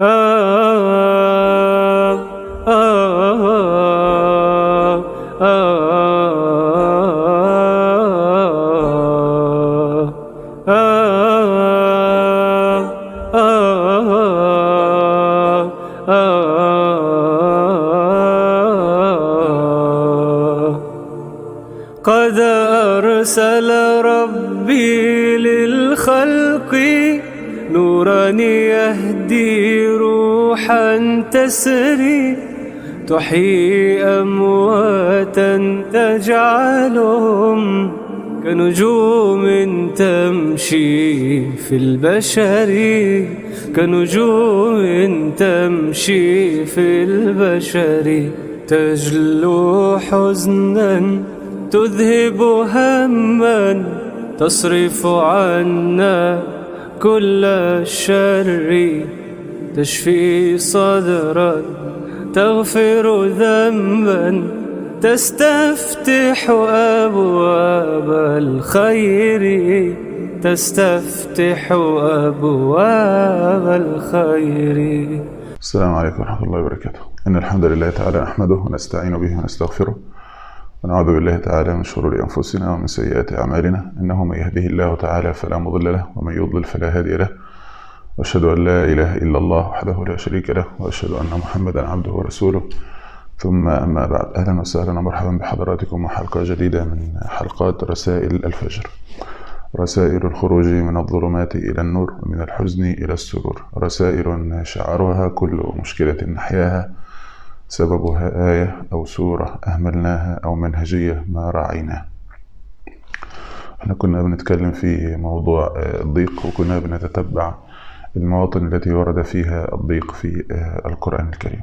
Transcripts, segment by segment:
قد أرسل ربي للخلق نورا يهدي روحا تسري تحيي أمواتا تجعلهم كنجوم تمشي في البشر كنجوم تمشي في البشر تجلو حزنا تذهب هما تصرف عنا كل الشر تشفي صدرا تغفر ذنبا تستفتح أبواب الخير تستفتح أبواب الخير السلام عليكم ورحمة الله وبركاته إن الحمد لله تعالى نحمده ونستعين به ونستغفره ونعوذ بالله تعالى من شرور أنفسنا ومن سيئات أعمالنا إنه من يهده الله تعالى فلا مضل له ومن يضلل فلا هادي له وأشهد أن لا إله إلا الله وحده لا شريك له وأشهد أن محمدا عبده ورسوله ثم أما بعد أهلا وسهلا ومرحبا بحضراتكم وحلقة جديدة من حلقات رسائل الفجر رسائل الخروج من الظلمات إلى النور ومن الحزن إلى السرور رسائل شعارها كل مشكلة نحياها سببها آية أو سورة أهملناها أو منهجية ما راعيناها احنا كنا بنتكلم في موضوع الضيق وكنا بنتتبع المواطن التي ورد فيها الضيق في القرآن الكريم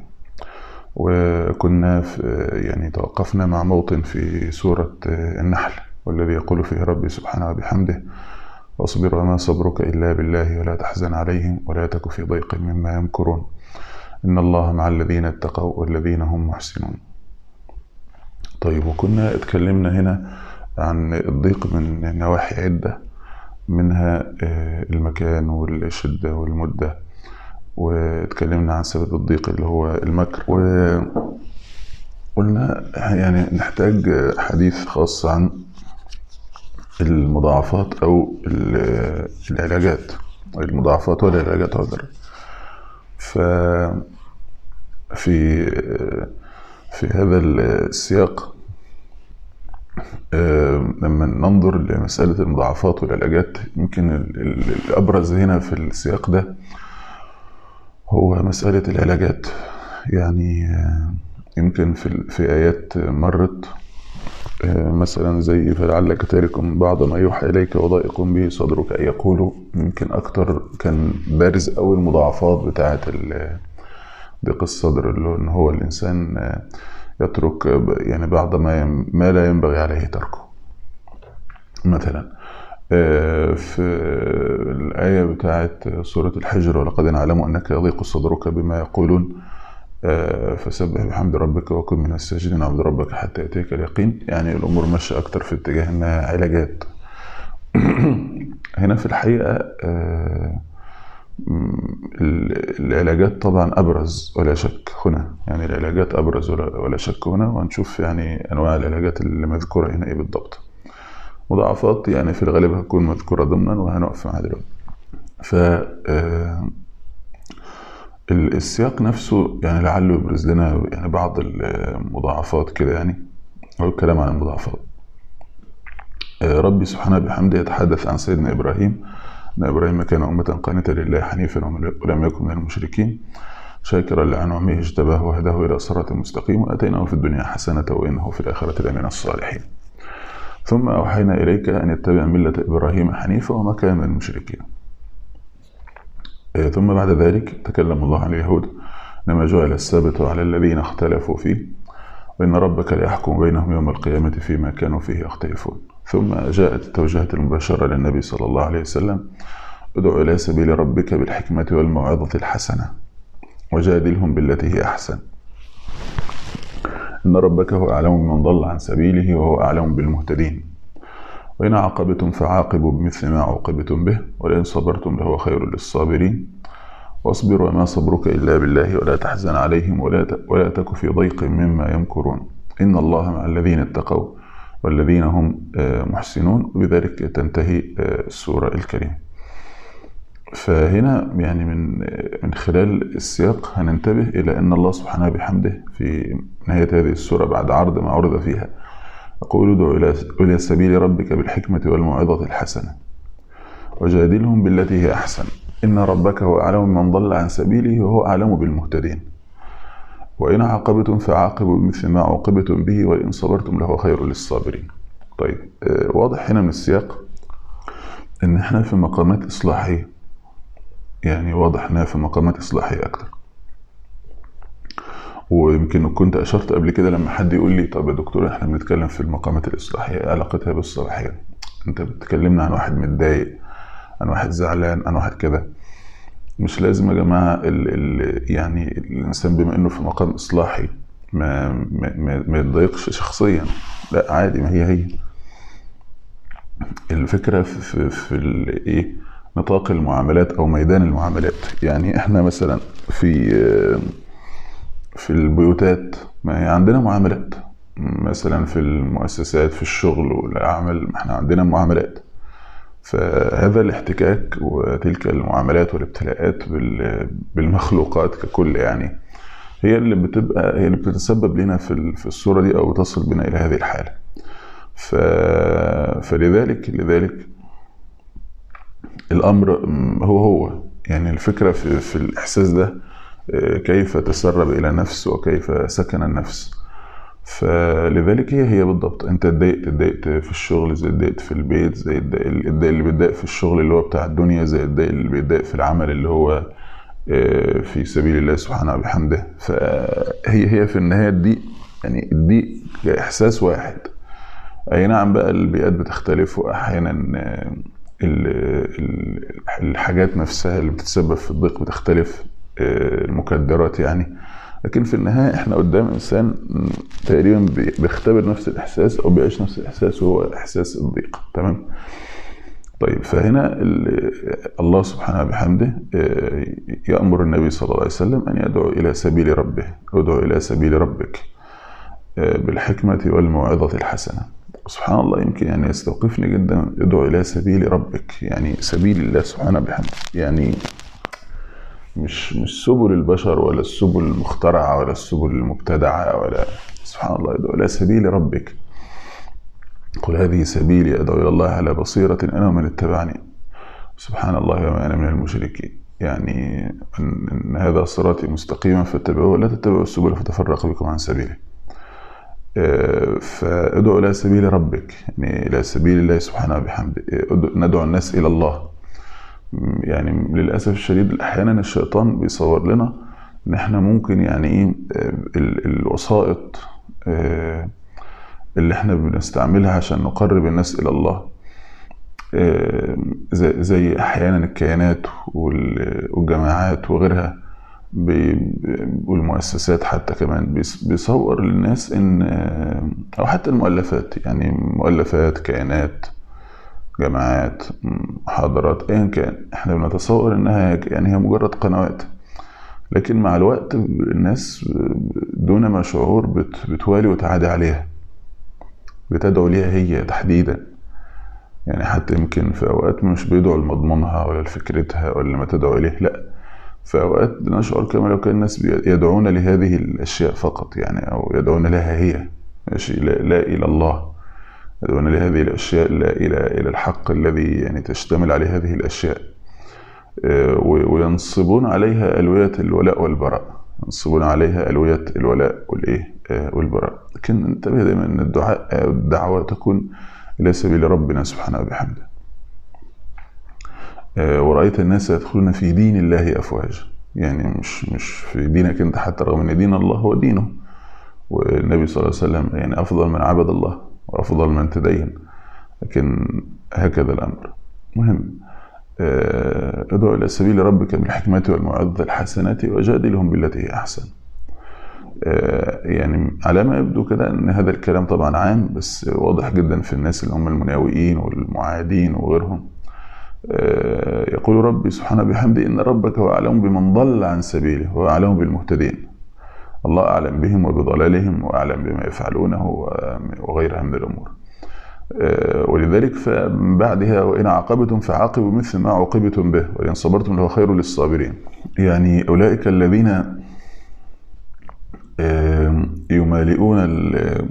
وكنا يعني توقفنا مع موطن في سورة النحل والذي يقول فيه ربي سبحانه وبحمده واصبر وما صبرك إلا بالله ولا تحزن عليهم ولا تك في ضيق مما يمكرون إن الله مع الذين اتقوا والذين هم محسنون طيب وكنا اتكلمنا هنا عن الضيق من نواحي عدة منها المكان والشدة والمدة واتكلمنا عن سبب الضيق اللي هو المكر وقلنا يعني نحتاج حديث خاص عن المضاعفات أو العلاجات المضاعفات والعلاجات عذرا ف في في هذا السياق لما ننظر لمسألة المضاعفات والعلاجات يمكن الأبرز هنا في السياق ده هو مسألة العلاجات يعني يمكن في في آيات مرت مثلا زي فلعلك تارك بعض ما يوحى إليك وضائق به صدرك أن يقولوا يمكن أكتر كان بارز أوي المضاعفات بتاعة ضيق الصدر اللي إن هو الإنسان يترك يعني بعض ما ما لا ينبغي عليه تركه مثلا في الآية بتاعة سورة الحجر ولقد نعلم أنك يضيق صدرك بما يقولون فسبح بحمد ربك وكن من الساجدين عبد ربك حتى يأتيك اليقين يعني الأمور ماشية أكتر في اتجاه إنها علاجات هنا في الحقيقة العلاجات طبعا أبرز ولا شك هنا يعني العلاجات أبرز ولا شك هنا وهنشوف يعني أنواع العلاجات اللي مذكورة هنا إيه بالضبط مضاعفات يعني في الغالب هتكون مذكورة ضمنا وهنقف معاها دلوقتي ف السياق نفسه يعني لعله يبرز لنا يعني بعض المضاعفات كده يعني أو الكلام عن المضاعفات ربي سبحانه بحمده يتحدث عن سيدنا إبراهيم أن إبراهيم كان أمة قانتا لله حنيفا ولم يكن من المشركين شاكرا لأنعمه اجتباه وهداه إلى صراط مستقيم وآتيناه في الدنيا حسنة وإنه في الآخرة لمن الصالحين ثم أوحينا إليك أن يتبع ملة إبراهيم حنيفا وما كان من المشركين ثم بعد ذلك تكلم الله عن اليهود إنما جعل السبت على الذين اختلفوا فيه وإن ربك ليحكم بينهم يوم القيامة فيما كانوا فيه يختلفون ثم جاءت التوجيهات المباشرة للنبي صلى الله عليه وسلم ادع إلى سبيل ربك بالحكمة والموعظة الحسنة وجادلهم بالتي هي أحسن إن ربك هو أعلم بمن ضل عن سبيله وهو أعلم بالمهتدين وإن عاقبتم فعاقبوا بمثل ما عوقبتم به ولئن صبرتم لهو خير للصابرين واصبر وما صبرك إلا بالله ولا تحزن عليهم ولا ولا تك في ضيق مما يمكرون إن الله مع الذين اتقوا والذين هم محسنون وبذلك تنتهي السورة الكريمة فهنا يعني من من خلال السياق هننتبه إلى أن الله سبحانه بحمده في نهاية هذه السورة بعد عرض ما عرض فيها يقول ادع إلى إلى سبيل ربك بالحكمة والموعظة الحسنة وجادلهم بالتي هي أحسن إن ربك هو أعلم من ضل عن سبيله وهو أعلم بالمهتدين وإن عاقبتم فعاقبوا بمثل ما عوقبتم به وإن صبرتم لهو خير للصابرين طيب واضح هنا من السياق إن إحنا في مقامات إصلاحية يعني واضح إنها في مقامات إصلاحية أكتر ويمكن كنت أشرت قبل كده لما حد يقول لي طب يا دكتور إحنا بنتكلم في المقامات الإصلاحية علاقتها بالصلاحية أنت بتكلمنا عن واحد متضايق عن واحد زعلان عن واحد كده مش لازم يا جماعة ال ال يعني الإنسان بما إنه في مقام إصلاحي ما ما, ما يتضايقش شخصيا لا عادي ما هي هي الفكرة في, في, في إيه نطاق المعاملات أو ميدان المعاملات يعني إحنا مثلا في في البيوتات ما هي عندنا معاملات مثلا في المؤسسات في الشغل والعمل ما احنا عندنا معاملات فهذا الاحتكاك وتلك المعاملات والابتلاءات بالمخلوقات ككل يعني هي اللي بتبقى هي اللي بتتسبب لنا في في الصوره دي او تصل بنا الى هذه الحاله ف فلذلك لذلك الامر هو هو يعني الفكره في, في الاحساس ده كيف تسرب الى النفس وكيف سكن النفس فلذلك هي هي بالضبط انت اتضايقت اتضايقت في الشغل زي اتضايقت في البيت زي الضايق اللي بيتضايق في الشغل اللي هو بتاع الدنيا زي الضايق اللي بيتضايق في العمل اللي هو في سبيل الله سبحانه وبحمده فهي هي في النهايه الضيق يعني الضيق احساس واحد اي نعم بقى البيئات بتختلف واحيانا الحاجات نفسها اللي بتتسبب في الضيق بتختلف المكدرات يعني لكن في النهاية احنا قدام انسان تقريبا بيختبر نفس الاحساس او بيعيش نفس الاحساس وهو احساس الضيق تمام طيب فهنا الله سبحانه بحمده يأمر النبي صلى الله عليه وسلم أن يدعو إلى سبيل ربه ادعو إلى سبيل ربك بالحكمة والموعظة الحسنة سبحان الله يمكن يعني يستوقفني جدا ادعو إلى سبيل ربك يعني سبيل الله سبحانه بحمده يعني مش مش سبل البشر ولا السبل المخترعة ولا السبل المبتدعة ولا سبحان الله يدعو إلى سبيل ربك قل هذه سبيلي أدعو إلى الله على بصيرة أنا ومن اتبعني سبحان الله وما أنا من المشركين يعني أن هذا صراطي مستقيما فاتبعوه ولا تتبعوا السبل فتفرق بكم عن سبيله فادعو إلى سبيل ربك يعني إلى سبيل الله سبحانه وبحمده ندعو الناس إلى الله يعني للاسف الشديد احيانا الشيطان بيصور لنا ان احنا ممكن يعني ايه الوسائط اللي احنا بنستعملها عشان نقرب الناس الى الله زي احيانا الكيانات والجماعات وغيرها والمؤسسات حتى كمان بيصور للناس ان او حتى المؤلفات يعني مؤلفات كيانات جماعات محاضرات ايا كان احنا بنتصور انها يعني هي مجرد قنوات لكن مع الوقت الناس دون ما شعور بتوالي وتعادي عليها بتدعو ليها هي تحديدا يعني حتى يمكن في اوقات مش بيدعوا لمضمونها ولا لفكرتها ولا ما تدعو اليه لا في اوقات نشعر كما لو كان الناس يدعون لهذه الاشياء فقط يعني او يدعون لها هي ماشي لا, لا الى الله يدعون لهذه الأشياء لا إلى إلى الحق الذي يعني تشتمل عليه هذه الأشياء وينصبون عليها ألوية الولاء والبراء ينصبون عليها ألوية الولاء والإيه والبراء لكن انتبه دائما أن الدعاء الدعوة تكون إلى سبيل ربنا سبحانه وبحمده ورأيت الناس يدخلون في دين الله أفواجا يعني مش مش في دينك أنت حتى رغم أن دين الله هو دينه والنبي صلى الله عليه وسلم يعني أفضل من عبد الله وأفضل من تدين لكن هكذا الأمر مهم ادعو إلى سبيل ربك بالحكمة والموعظة الحسنة وجادلهم بالتي هي أحسن يعني على ما يبدو كده ان هذا الكلام طبعا عام بس واضح جدا في الناس اللي هم المناوئين والمعادين وغيرهم آه، يقول ربي سبحانه بحمده إن ربك هو أعلم بمن ضل عن سبيله هو أعلم بالمهتدين الله أعلم بهم وبضلالهم وأعلم بما يفعلونه و- وغيرها من الأمور آه، ولذلك فمن بعدها وإن عاقبتم فعاقبوا مثل ما عوقبتم به وإن صبرتم لهو خير للصابرين يعني أولئك الذين آه، يمالئون ال-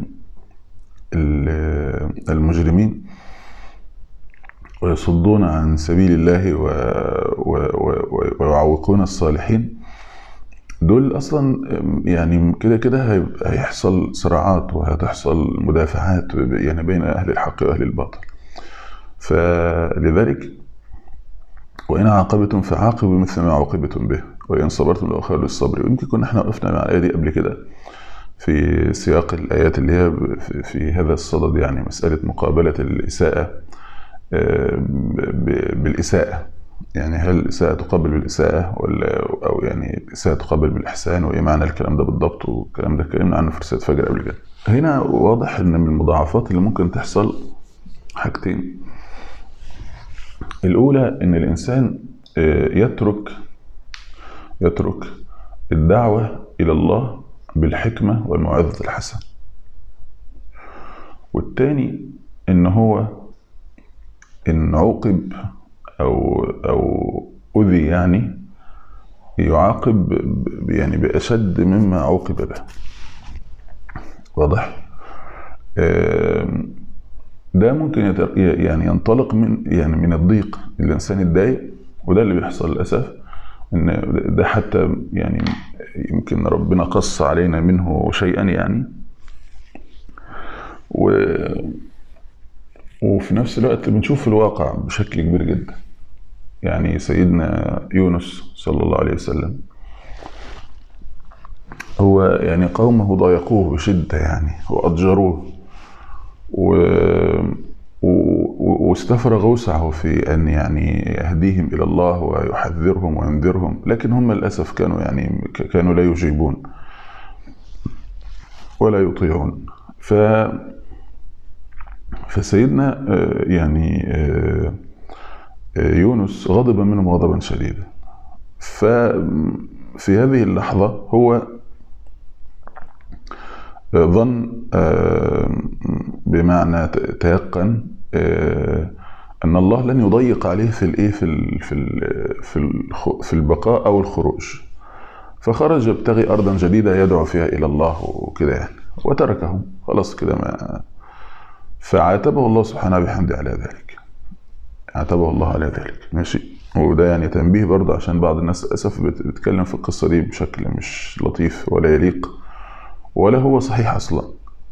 ال- المجرمين ويصدون عن سبيل الله و... و... و... ويعوقون الصالحين دول اصلا يعني كده كده هيبقى- هيحصل صراعات وهتحصل مدافعات يعني بين اهل الحق واهل الباطل فلذلك وان عاقبتم فعاقبوا مثل ما عوقبتم به وان صبرتم لهو خير للصبر ويمكن كنا احنا وقفنا مع الايه دي قبل كده في سياق الايات اللي هي في, في هذا الصدد يعني مساله مقابله الاساءه آه، ب- بالاساءه يعني هل الاساءه تقابل بالاساءه ولا او يعني الاساءه تقابل بالاحسان وايه معنى الكلام ده بالضبط والكلام ده اتكلمنا عنه في رساله فجر قبل كده هنا واضح ان من المضاعفات اللي ممكن تحصل حاجتين الاولى ان الانسان آه، يترك يترك الدعوه الى الله بالحكمه والموعظه الحسنه والتاني ان هو ان عوقب او او اذي يعني يعاقب ب- يعني باشد مما عوقب به واضح آم، ده ممكن يت- يعني ينطلق من يعني من الضيق الانسان يتضايق وده اللي بيحصل للاسف ان ده حتى يعني يمكن ربنا قص علينا منه شيئا يعني و وفي نفس الوقت بنشوف الواقع بشكل كبير جدا يعني سيدنا يونس صلى الله عليه وسلم هو يعني قومه ضايقوه بشدة يعني وأضجروه و... و... واستفرغ وسعه في أن يعني يهديهم إلى الله ويحذرهم وينذرهم لكن هم للأسف كانوا يعني ك- كانوا لا يجيبون ولا يطيعون ف فسيدنا آه، يعني آه، آه، يونس غضب منهم غضبا شديدا ففي هذه اللحظة هو آه، ظن آه، بمعنى ت- تيقن آه، أن الله لن يضيق عليه في الإيه في ال في ال في الخ- في البقاء أو الخروج فخرج يبتغي أرضا جديدة يدعو فيها إلى الله وكده يعني وتركهم خلاص كده ما فعاتبه الله سبحانه بحمده على ذلك عاتبه الله على ذلك ماشي وده يعني تنبيه برضه عشان بعض الناس للأسف بت- بتتكلم في القصة دي بشكل مش لطيف ولا يليق ولا هو صحيح أصلا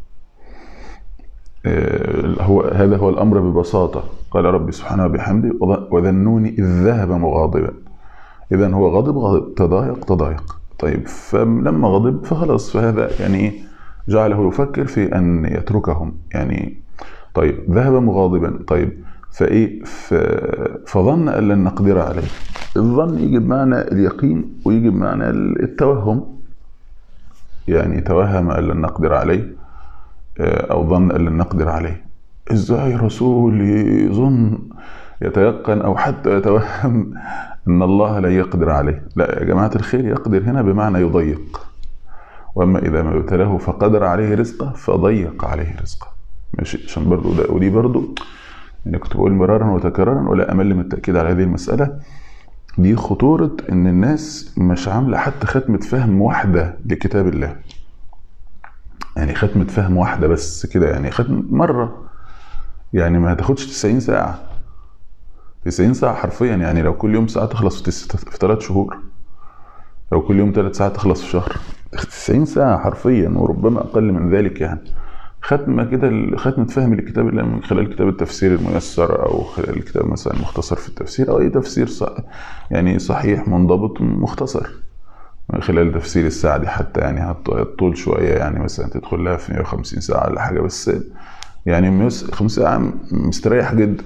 آه، هو هذا هو الأمر ببساطة قال ربي سبحانه بحمده وظ- وذنوني إذ ذهب مغاضبا إذا هو غضب غضب تضايق تضايق طيب فلما غضب فخلاص فهذا يعني إيه؟ جعله يفكر في أن يتركهم يعني طيب ذهب مغاضبا طيب فإيه ف... فظن أن لن نقدر عليه الظن يجي بمعنى اليقين ويجي بمعنى التوهم يعني توهم أن لن نقدر عليه آه، أو ظن أن لن نقدر عليه إزاي رسول يظن يتيقن أو حتى يتوهم أن الله لا يقدر عليه لا يا جماعة الخير يقدر هنا بمعنى يضيق وأما إذا ما ابتلاه فقدر عليه رزقه فضيق عليه رزقه ماشي عشان برضو ده ودي برضو يعني كنت بقول مرارا وتكرارا ولا أمل من التأكيد على هذه المسألة دي خطورة إن الناس مش عاملة حتى ختمة فهم واحدة لكتاب الله يعني ختمة فهم واحدة بس كده يعني ختم مرة يعني ما هتاخدش 90 ساعة 90 ساعة حرفيا يعني لو كل يوم ساعة تخلص في, تس... في ثلاث شهور لو كل يوم ثلاث ساعات تخلص في شهر 90 ساعة حرفيا وربما أقل من ذلك يعني ختمة كده ختمة فهم لكتاب الله من خلال كتاب التفسير الميسر أو خلال كتاب مثلا مختصر في التفسير أو أي تفسير صح يعني صحيح منضبط مختصر من خلال تفسير السعدي حتى يعني هتطول شوية يعني مثلا تدخل لها في 150 ساعة ولا حاجة بس يعني 150 ساعة مستريح جدا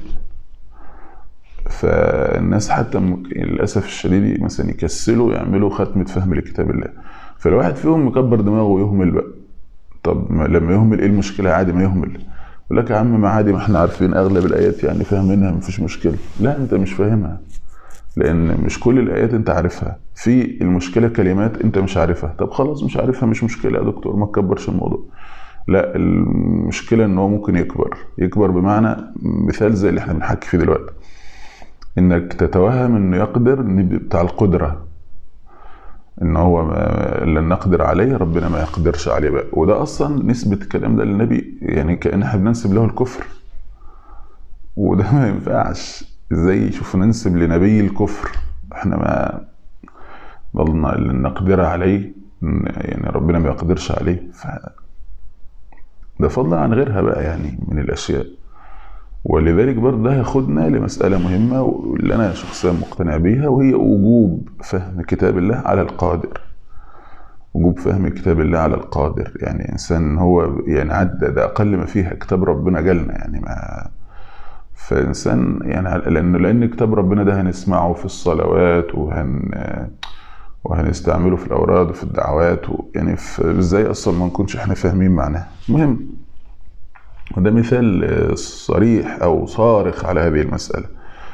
فالناس حتى للأسف الشديد مثلا يكسلوا يعملوا ختمة فهم لكتاب الله فالواحد فيهم مكبر دماغه ويهمل بقى طب لما يهمل ايه المشكلة عادي ما يهمل يقول لك يا عم ما عادي ما احنا عارفين اغلب الايات يعني فاهمينها مفيش مشكله لا انت مش فاهمها لان مش كل الايات انت عارفها في المشكله كلمات انت مش عارفها طب خلاص مش عارفها مش مشكله يا دكتور ما تكبرش الموضوع لا المشكله ان هو ممكن يكبر يكبر بمعنى مثال زي اللي احنا بنحكي فيه دلوقتي انك تتوهم انه يقدر إن بتاع القدره ان هو ما لن نقدر عليه ربنا ما يقدرش عليه بقى وده اصلا نسبه الكلام ده للنبي يعني كان احنا بننسب له الكفر وده ما ينفعش ازاي شوف ننسب لنبي الكفر احنا ما ضلنا لن نقدر عليه يعني ربنا ما يقدرش عليه ف ده فضلا عن غيرها بقى يعني من الاشياء ولذلك برضه ده ياخدنا لمسألة مهمة واللي أنا شخصيا مقتنع بيها وهي وجوب فهم كتاب الله على القادر وجوب فهم كتاب الله على القادر يعني إنسان هو يعني عدى ده أقل ما فيها كتاب ربنا جالنا يعني ما فإنسان يعني لأنه لأن كتاب ربنا ده هنسمعه في الصلوات وهن وهنستعمله في الأوراد وفي الدعوات و يعني إزاي أصلا ما نكونش إحنا فاهمين معناه المهم وده مثال صريح أو صارخ على هذه المسألة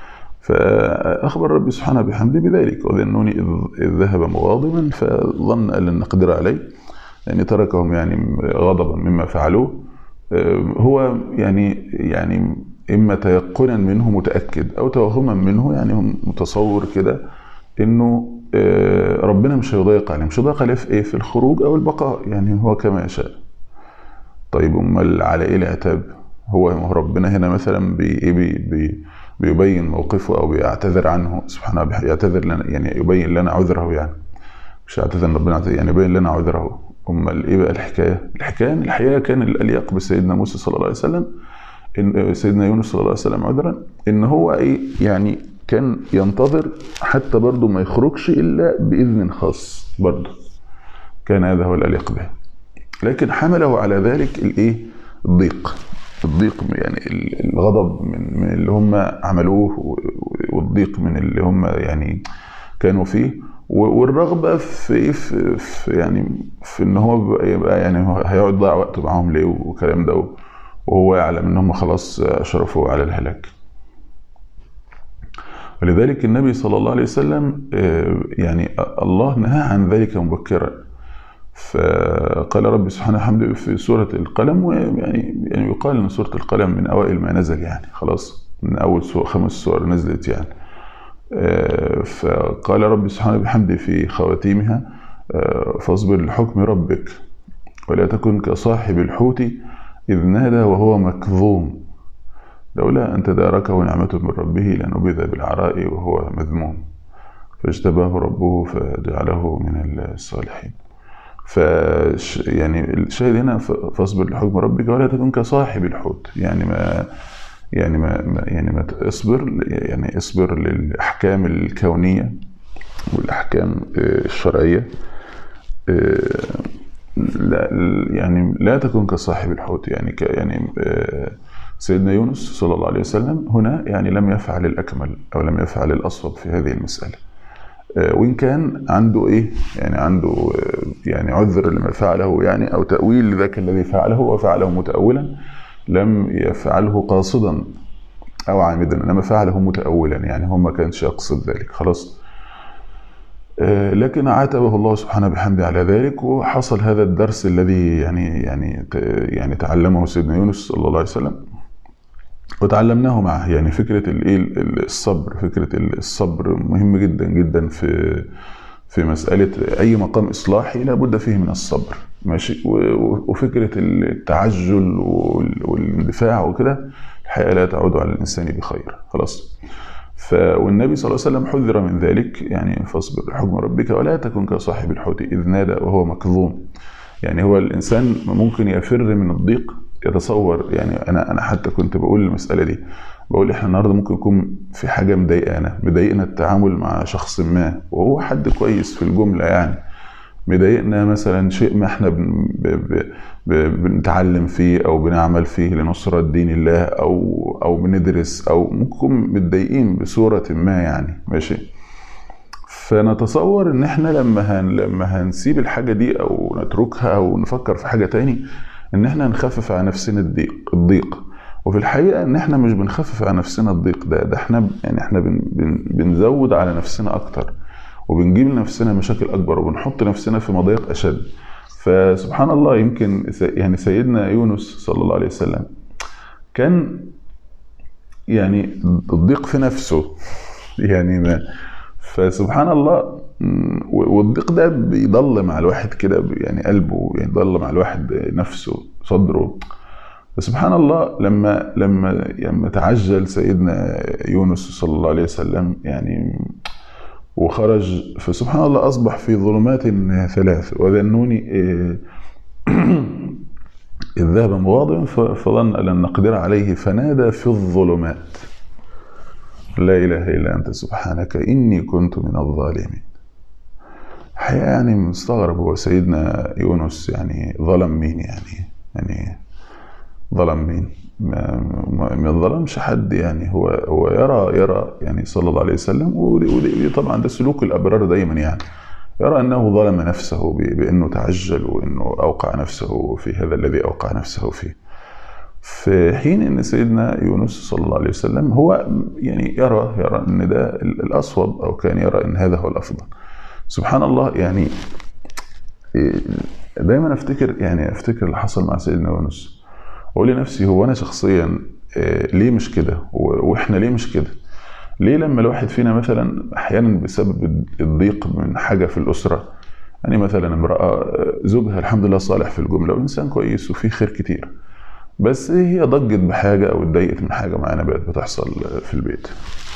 فأخبر ربي سبحانه بحمده بذلك وذنوني إذ ذهب مغاضبا فظن أن لن نقدر عليه يعني تركهم يعني غضبا مما فعلوه هو يعني يعني إما تيقنا منه متأكد أو توهما منه يعني هم متصور كده إنه ربنا مش هيضيق عليه مش هيضيق عليه في إيه في الخروج أو البقاء يعني هو كما يشاء طيب امال على ايه العتاب هو ربنا هنا مثلا بي بي بي بيبين موقفه او بيعتذر عنه سبحانه يعتذر لنا يعني يبين لنا عذره يعني مش يعتذر ربنا يعني يبين لنا عذره امال ايه بقى الحكايه الحكايه ان الحقيقه كان الاليق بسيدنا موسى صلى الله عليه وسلم ان سيدنا يونس صلى الله عليه وسلم عذرا ان هو ايه يعني كان ينتظر حتى برضه ما يخرجش الا باذن خاص برضه كان هذا هو الاليق به لكن حمله على ذلك الايه الضيق الضيق يعني الغضب من, من اللي هم عملوه والضيق من اللي هم يعني كانوا فيه والرغبه في, في, في يعني في ان هو يبقى يعني هيقعد ضيع وقته معاهم ليه والكلام ده وهو يعلم ان هم خلاص اشرفوا على الهلاك ولذلك النبي صلى الله عليه وسلم يعني الله نهى عن ذلك مبكرا فقال رب سبحانه وحمده في سورة القلم ويعني يعني يقال ان سورة القلم من اوائل ما نزل يعني خلاص من اول سور خمس سور نزلت يعني فقال رب سبحانه وبحمده في خواتيمها فاصبر لحكم ربك ولا تكن كصاحب الحوت إذ نادى وهو مكظوم لولا أن تداركه نعمة من ربه لنبذ بالعراء وهو مذموم فاجتباه ربه فجعله من الصالحين ف يعني الشاهد هنا فاصبر لحكم ربك ولا تكن كصاحب الحوت يعني ما يعني ما يعني ما اصبر يعني اصبر للاحكام الكونيه والاحكام الشرعيه لا يعني لا تكن كصاحب الحوت يعني ك يعني سيدنا يونس صلى الله عليه وسلم هنا يعني لم يفعل الاكمل او لم يفعل الاصوب في هذه المساله وإن كان عنده إيه يعني عنده يعني عذر لما فعله يعني أو تأويل لذاك الذي فعله وفعله متأولا لم يفعله قاصدا أو عامدا إنما فعله متأولا يعني هو ما كانش يقصد ذلك خلاص لكن عاتبه الله سبحانه بحمده على ذلك وحصل هذا الدرس الذي يعني يعني يعني تعلمه سيدنا يونس صلى الله عليه وسلم وتعلمناه معه يعني فكرة الايه الصبر فكرة الصبر مهم جدا جدا في في مسألة أي مقام إصلاحي لابد فيه من الصبر ماشي وفكرة التعجل والاندفاع وكده الحقيقة لا تعود على الإنسان بخير خلاص ف والنبي صلى الله عليه وسلم حذر من ذلك يعني فاصبر لحكم ربك ولا تكن كصاحب الحوت إذ نادى وهو مكظوم يعني هو الإنسان ممكن يفر من الضيق يتصور يعني انا انا حتى كنت بقول المساله دي بقول احنا النهارده ممكن يكون في حاجه مضايقانا مضايقنا التعامل مع شخص ما وهو حد كويس في الجمله يعني مضايقنا مثلا شيء ما احنا بن ب ب ب بنتعلم فيه او بنعمل فيه لنصرة دين الله او او بندرس او ممكن متضايقين بصورة ما يعني ماشي فنتصور ان احنا لما هن لما هنسيب الحاجة دي او نتركها او نفكر في حاجة تاني ان احنا نخفف على نفسنا الضيق الضيق وفي الحقيقه ان احنا مش بنخفف على نفسنا الضيق ده ده احنا يعني احنا بن بن بنزود على نفسنا اكتر وبنجيب لنفسنا مشاكل اكبر وبنحط نفسنا في مضايق اشد فسبحان الله يمكن يعني سيدنا يونس صلى الله عليه وسلم كان يعني الضيق في نفسه يعني ما فسبحان الله والضيق ده بيضل مع الواحد كده يعني قلبه يعني يضل مع الواحد نفسه صدره فسبحان الله لما لما لما تعجل سيدنا يونس صلى الله عليه وسلم يعني وخرج فسبحان الله اصبح في ظلمات ثلاث وذنوني إذ ذهب مغاضبا فظن أن لن نقدر عليه فنادى في الظلمات لا إله إلا أنت سبحانك إني كنت من الظالمين الحقيقة يعني مستغرب هو سيدنا يونس يعني ظلم مين يعني يعني ظلم مين ما, ما ظلمش حد يعني هو هو يرى يرى يعني صلى الله عليه وسلم ودي طبعا ده سلوك الابرار دايما يعني يرى انه ظلم نفسه بانه تعجل وانه اوقع نفسه في هذا الذي اوقع نفسه فيه. في حين ان سيدنا يونس صلى الله عليه وسلم هو يعني يرى يرى ان ده الاصوب او كان يرى ان هذا هو الافضل. سبحان الله يعني دايما افتكر يعني افتكر اللي حصل مع سيدنا يونس اقول لنفسي هو انا شخصيا ليه مش كده واحنا ليه مش كده ليه لما الواحد فينا مثلا احيانا بسبب الضيق من حاجه في الاسره يعني مثلا امراه زوجها الحمد لله صالح في الجمله وانسان كويس وفيه خير كتير بس هي ضجت بحاجه او اتضايقت من حاجه معينه بقت بتحصل في البيت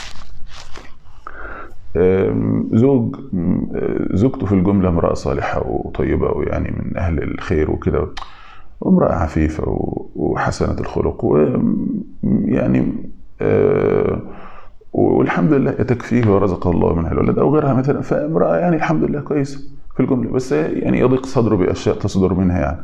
زوج زوجته في الجمله امراه صالحه وطيبه ويعني من اهل الخير وكده وامراه عفيفه وحسنه الخلق ويعني والحمد لله تكفيه ورزق الله منها الولد او غيرها مثلا فامراه يعني الحمد لله كويسه في الجمله بس يعني يضيق صدره باشياء تصدر منها يعني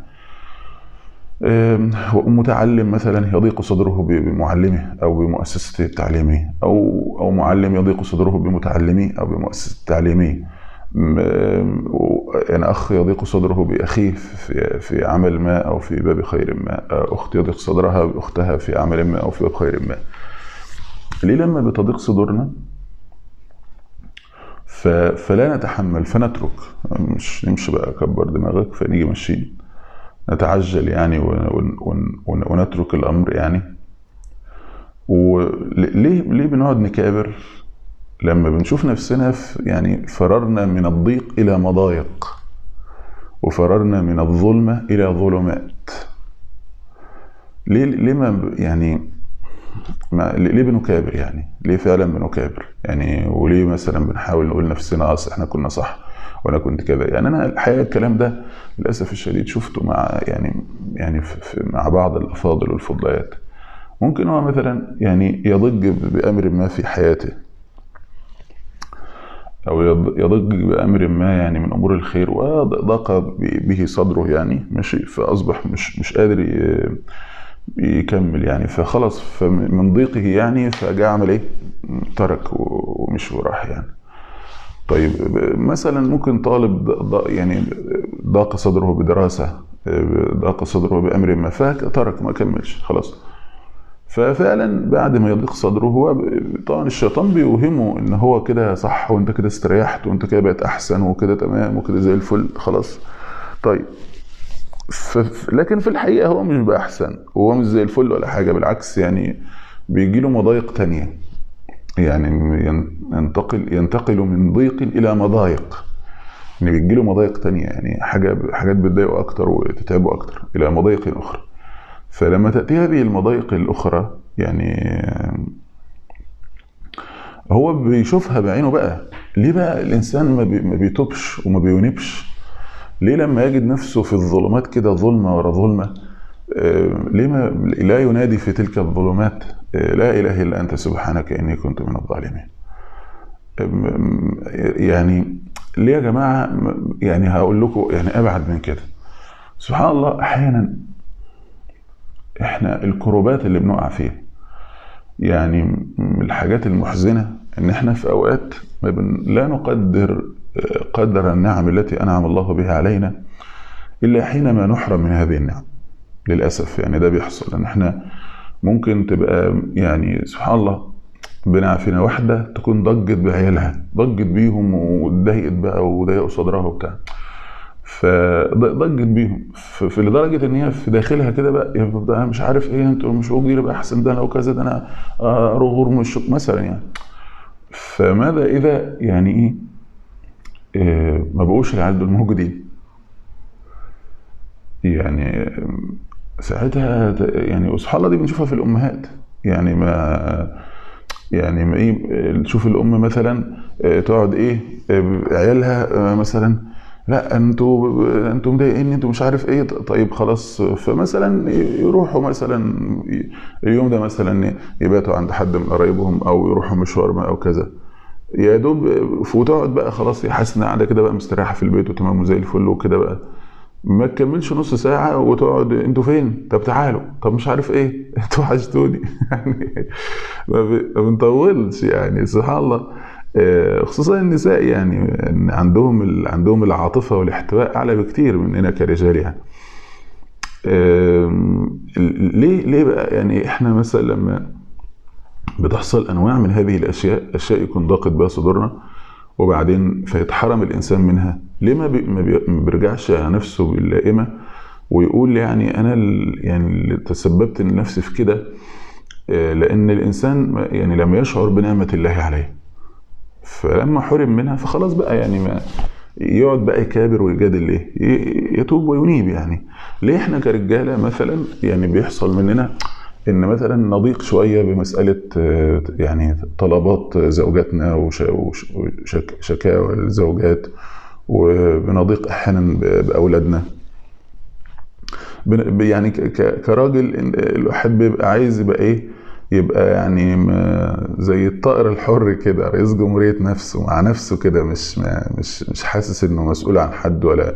ومتعلم مثلا يضيق صدره بمعلمه او بمؤسسته التعليميه او او معلم يضيق صدره بمتعلميه او بمؤسسته التعليميه يعني اخ يضيق صدره باخيه في في عمل ما او في باب خير ما اخت يضيق صدرها باختها في عمل ما او في باب خير ما ليه لما بتضيق صدورنا فلا نتحمل فنترك مش نمشي بقى كبر دماغك فنيجي ماشيين نتعجل يعني ونترك الامر يعني وليه ليه بنقعد نكابر لما بنشوف نفسنا في يعني فررنا من الضيق الى مضايق وفررنا من الظلمه الى ظلمات ليه ليه ما يعني ما ليه بنكابر يعني ليه فعلا بنكابر يعني وليه مثلا بنحاول نقول نفسنا اصل احنا كنا صح وانا كنت كذا يعني انا الحقيقه الكلام ده للاسف الشديد شفته مع يعني يعني في مع بعض الافاضل والفضليات ممكن هو مثلا يعني يضج بامر ما في حياته او يضج بامر ما يعني من امور الخير وضاق به صدره يعني ماشي فاصبح مش مش قادر يكمل يعني فخلص فمن ضيقه يعني فجاء عمل ايه؟ ترك ومشي وراح يعني. طيب مثلا ممكن طالب يعني ضاق صدره بدراسه ضاق صدره بامر ما فترك ما كملش خلاص. ففعلا بعد ما يضيق صدره هو طبعا الشيطان بيوهمه ان هو كده صح وانت كده استريحت وانت كده بقيت احسن وكده تمام وكده زي الفل خلاص. طيب ف... لكن في الحقيقه هو مش بقى احسن وهو مش زي الفل ولا حاجه بالعكس يعني بيجي له مضايق تانية يعني ينتقل ينتقل من ضيق الى مضايق يعني بيجي له مضايق تانية يعني حاجه حاجات بتضايقه اكتر وتتعبه اكتر الى مضايق اخرى فلما تاتي هذه المضايق الاخرى يعني هو بيشوفها بعينه بقى ليه بقى الانسان ما بيتوبش وما بينيبش ليه لما يجد نفسه في الظلمات كده ظلمة ورا ظلمة ليه ما لا ينادي في تلك الظلمات لا إله إلا أنت سبحانك إني كنت من الظالمين يعني ليه يا جماعة يعني هقول لكم يعني أبعد من كده سبحان الله أحيانا إحنا الكروبات اللي بنقع فيها يعني من الحاجات المحزنة إن إحنا في أوقات ما بن لا نقدر قدر النعم التي انعم الله بها علينا الا حينما نحرم من هذه النعم للاسف يعني ده بيحصل ان احنا ممكن تبقى يعني سبحان الله ربنا يعافينا واحده تكون ضجت بعيالها ضجت بيهم واتضايقت بقى وضايقوا صدرها وبتاع فضجت بيهم ف- في لدرجه ان هي في داخلها كده بقى يبقى انا مش عارف ايه انتوا مش موجودين يبقى احسن ده لو كذا ده انا اروح من الشغل مثلا يعني فماذا اذا يعني ايه آه، ما بقوش العيال دول موجودين يعني آه، ساعتها ت- يعني وسبحان الله دي بنشوفها في الامهات يعني ما يعني ما ايه تشوف الام مثلا آه، تقعد ايه آه، عيالها آه، مثلا لا انتوا انتوا مضايقيني انتوا مش عارف ايه طيب خلاص فمثلا يروحوا مثلا اليوم ده مثلا يباتوا عند حد من قرايبهم او يروحوا مشوار او كذا يا دوب وتقعد بقى خلاص هي حاسه انها قاعده كده بقى مستريحه في البيت وتمام وزي الفل وكده بقى ما تكملش نص ساعة وتقعد انتوا فين؟ طب تعالوا، طب مش عارف ايه، انتوا وحشتوني يعني ما ب- ما بنطولش يعني سبحان الله آه، خصوصا النساء يعني إن عندهم ال- عندهم العاطفة والاحتواء أعلى بكتير مننا كرجال يعني. آم، ليه ليه بقى يعني احنا مثلا لما بتحصل انواع من هذه الاشياء اشياء يكون ضاقت بها صدورنا وبعدين فيتحرم الانسان منها ليه ما, بي ما, بي ما بيرجعش على نفسه باللائمه ويقول يعني انا ال- يعني اللي تسببت لنفسي في كده آه، لان الانسان ما- يعني لم يشعر بنعمه الله عليه فلما حرم منها فخلاص بقى يعني ما يقعد بقى يكابر ويجادل ليه ي- يتوب وينيب يعني ليه احنا كرجاله مثلا يعني بيحصل مننا ان مثلا نضيق شويه بمساله آه، يعني طلبات زوجاتنا وش- وش- وشك- شكاوى الزوجات وبنضيق احيانا ب- باولادنا بن- يعني ك- ك- كراجل إن- الواحد بيبقى عايز يبقى ايه يبقى يعني ما- زي الطائر الحر كده رئيس جمهورية نفسه مع نفسه كده مش ما مش مش حاسس انه مسؤول عن حد ولا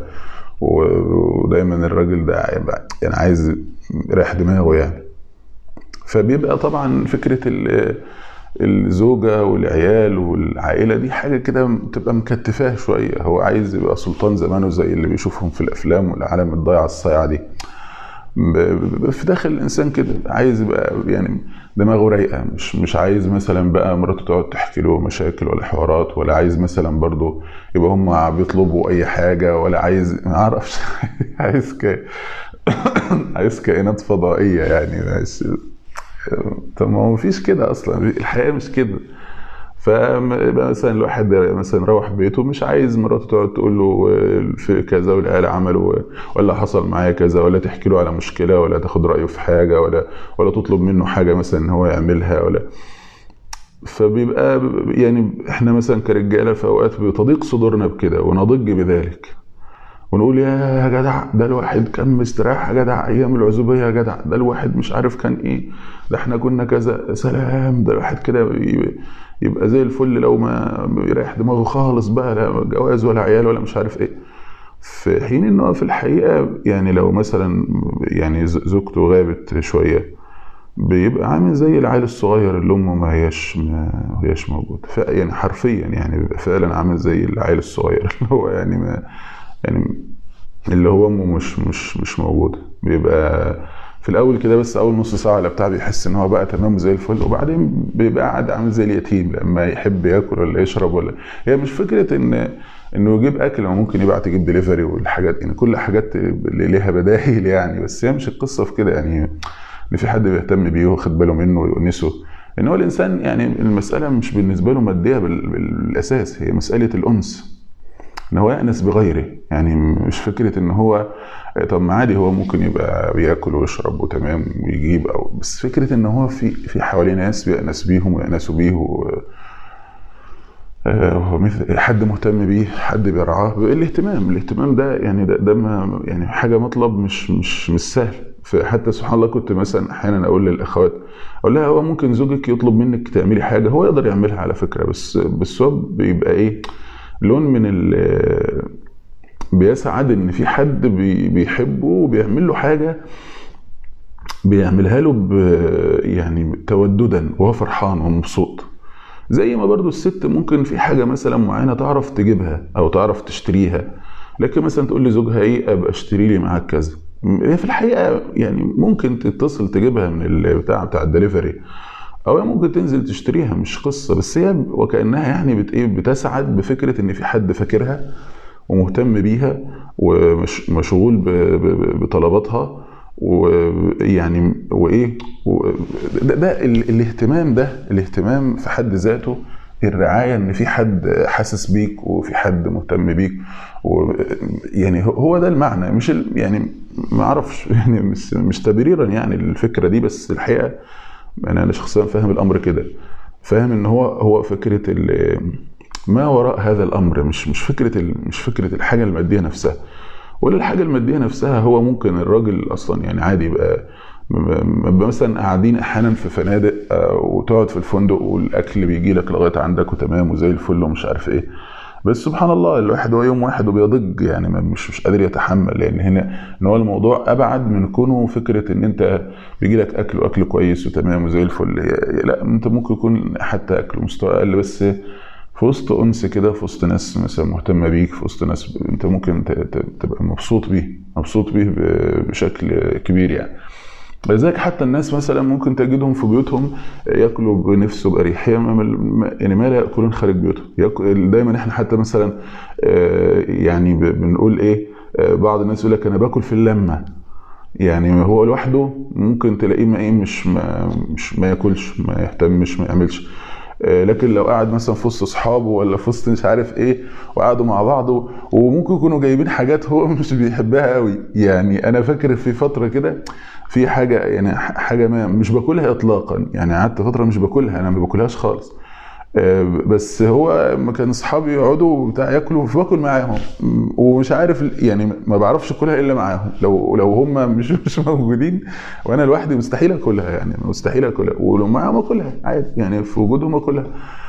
و- ودايما الراجل ده يبقى يعني عايز يريح دماغه يعني فبيبقى طبعا فكرة ال- الزوجة والعيال والعائلة دي حاجة كده بتبقى مكتفاه شوية هو عايز يبقى سلطان زمانه زي اللي بيشوفهم في الأفلام والعالم الضايعة الصايعة دي ب- ب- في داخل الانسان كده عايز يبقى يعني دماغه رايقه مش مش عايز مثلا بقى مراته تقعد تحكي له مشاكل ولا حوارات ولا عايز مثلا برضه يبقى هم بيطلبوا اي حاجه ولا عايز ما اعرفش عايز ك عايز كائنات فضائيه يعني مش طب ما هو مفيش كده اصلا الحياه مش كده فمثلا الواحد مثلا روح بيته مش عايز مراته تقعد تقول له في كذا والعيال عملوا ولا حصل معايا كذا ولا تحكي له على مشكله ولا تاخد رايه في حاجه ولا ولا تطلب منه حاجه مثلا ان هو يعملها ولا فبيبقى يعني احنا مثلا كرجاله في اوقات بتضيق صدورنا بكده ونضج بذلك ونقول يا جدع ده الواحد كان مستريح يا جدع ايام العزوبيه يا جدع ده الواحد مش عارف كان ايه ده احنا كنا كذا سلام ده الواحد كده ي- يبقى زي الفل لو ما يريح دماغه خالص بقى لا جواز ولا عيال ولا مش عارف ايه في حين انه في الحقيقه يعني لو مثلا يعني ز- زوجته غابت شويه بيبقى عامل زي العيل الصغير اللي امه ما هياش ما هياش موجوده ف- يعني حرفيا يعني بيبقى فعلا عامل زي العيل الصغير اللي هو يعني ما يعني اللي هو امه مش مش مش موجوده بيبقى في الاول كده بس اول نص ساعه ولا بتاع بيحس ان هو بقى تمام زي الفل وبعدين بيبقى قاعد عامل زي اليتيم لما يحب ياكل ولا يشرب ولا هي مش فكره ان انه يجيب اكل او ممكن يبعت يجيب دليفري والحاجات يعني كل حاجات اللي ليها بدايل يعني بس هي مش القصه في كده يعني ان في حد بيهتم بيه واخد باله منه ويؤنسه ان هو الانسان يعني المساله مش بالنسبه له ماديه بال- بالاساس هي مساله الانس ان هو يأنس بغيره يعني مش فكرة ان هو طب ما عادي هو ممكن يبقى بياكل ويشرب وتمام ويجيب او بس فكرة ان هو في في حواليه ناس بيأنس بيهم ويأنسوا بيه و آه، هو مثل حد مهتم بيه حد بيرعاه الاهتمام الاهتمام ده يعني ده, ده ما يعني حاجه مطلب مش مش مش سهل فحتى سبحان الله كنت مثلا احيانا اقول للاخوات اقول لها هو ممكن زوجك يطلب منك تعملي حاجه هو يقدر يعملها على فكره بس بس هو بيبقى ايه لون من ال بيسعد ان في حد بي- بيحبه وبيعمل له حاجه بيعملها له ب يعني توددا وهو فرحان ومبسوط زي ما برضو الست ممكن في حاجة مثلا معينة تعرف تجيبها أو تعرف تشتريها لكن مثلا تقول لزوجها إيه أبقى اشتري لي معاك كذا هي في الحقيقه يعني ممكن تتصل تجيبها من البتاع بتاع الدليفري او هي ممكن تنزل تشتريها مش قصه بس هي وكانها يعني بت ايه بتسعد بفكره ان في حد فاكرها ومهتم بيها ومشغول بطلباتها ويعني وايه و- ده, ده ال- الاهتمام ده الاهتمام في حد ذاته الرعايه ان في حد حاسس بيك وفي حد مهتم بيك و يعني هو- هو ده المعنى مش ال يعني ما اعرفش يعني مش مش تبريرا يعني الفكره دي بس الحقيقه يعني انا شخصيا فاهم الامر كده فاهم ان هو هو فكره ال- ما وراء هذا الامر مش مش فكره ال- مش فكره الحاجه الماديه نفسها ولا الحاجه الماديه نفسها هو ممكن الراجل اصلا يعني عادي يبقى م- م- يبقى مثلا قاعدين احيانا في فنادق آه، وتقعد في الفندق والاكل بيجي لك لغايه عندك وتمام وزي الفل ومش عارف ايه بس سبحان الله الواحد هو يوم واحد وبيضج يعني ما- مش مش قادر يتحمل لان هنا ان هو الموضوع ابعد من كونه فكره ان انت بيجي لك اكل واكل كويس وتمام وزي الفل لا انت ممكن يكون حتى اكل مستوى اقل بس في وسط انس كده في وسط ناس مثلا مهتمه بيك في وسط ناس ب- انت ممكن ت- ت- تبقى مبسوط بيه مبسوط بيه ب- بشكل كبير يعني لذلك حتى الناس مثلا ممكن تجدهم في بيوتهم ياكلوا بنفس وباريحيه ما- ما- يعني ما لا ياكلون خارج بيوتهم ياكل دايما احنا حتى مثلا آه، يعني ب- بنقول ايه آه، بعض الناس يقول لك انا باكل في اللمه يعني هو لوحده ممكن تلاقيه ما ايه مش ما مش ما ياكلش ما يهتمش ما يعملش آه، لكن لو قاعد مثلا في وسط اصحابه ولا في وسط مش عارف ايه وقعدوا مع بعض و- وممكن يكونوا جايبين حاجات هو مش بيحبها قوي يعني انا فاكر في فتره كده في حاجه يعني ح- حاجه ما مش باكلها اطلاقا يعني قعدت فتره مش باكلها انا ما باكلهاش خالص آه، بس هو لما كان اصحابي يقعدوا بتاع ياكلوا فباكل معاهم م- ومش عارف ال- يعني ما بعرفش اكلها الا معاهم لو لو هم مش مش موجودين وانا لوحدي مستحيل اكلها يعني مستحيل اكلها ولو معاهم اكلها عادي يعني في وجودهم اكلها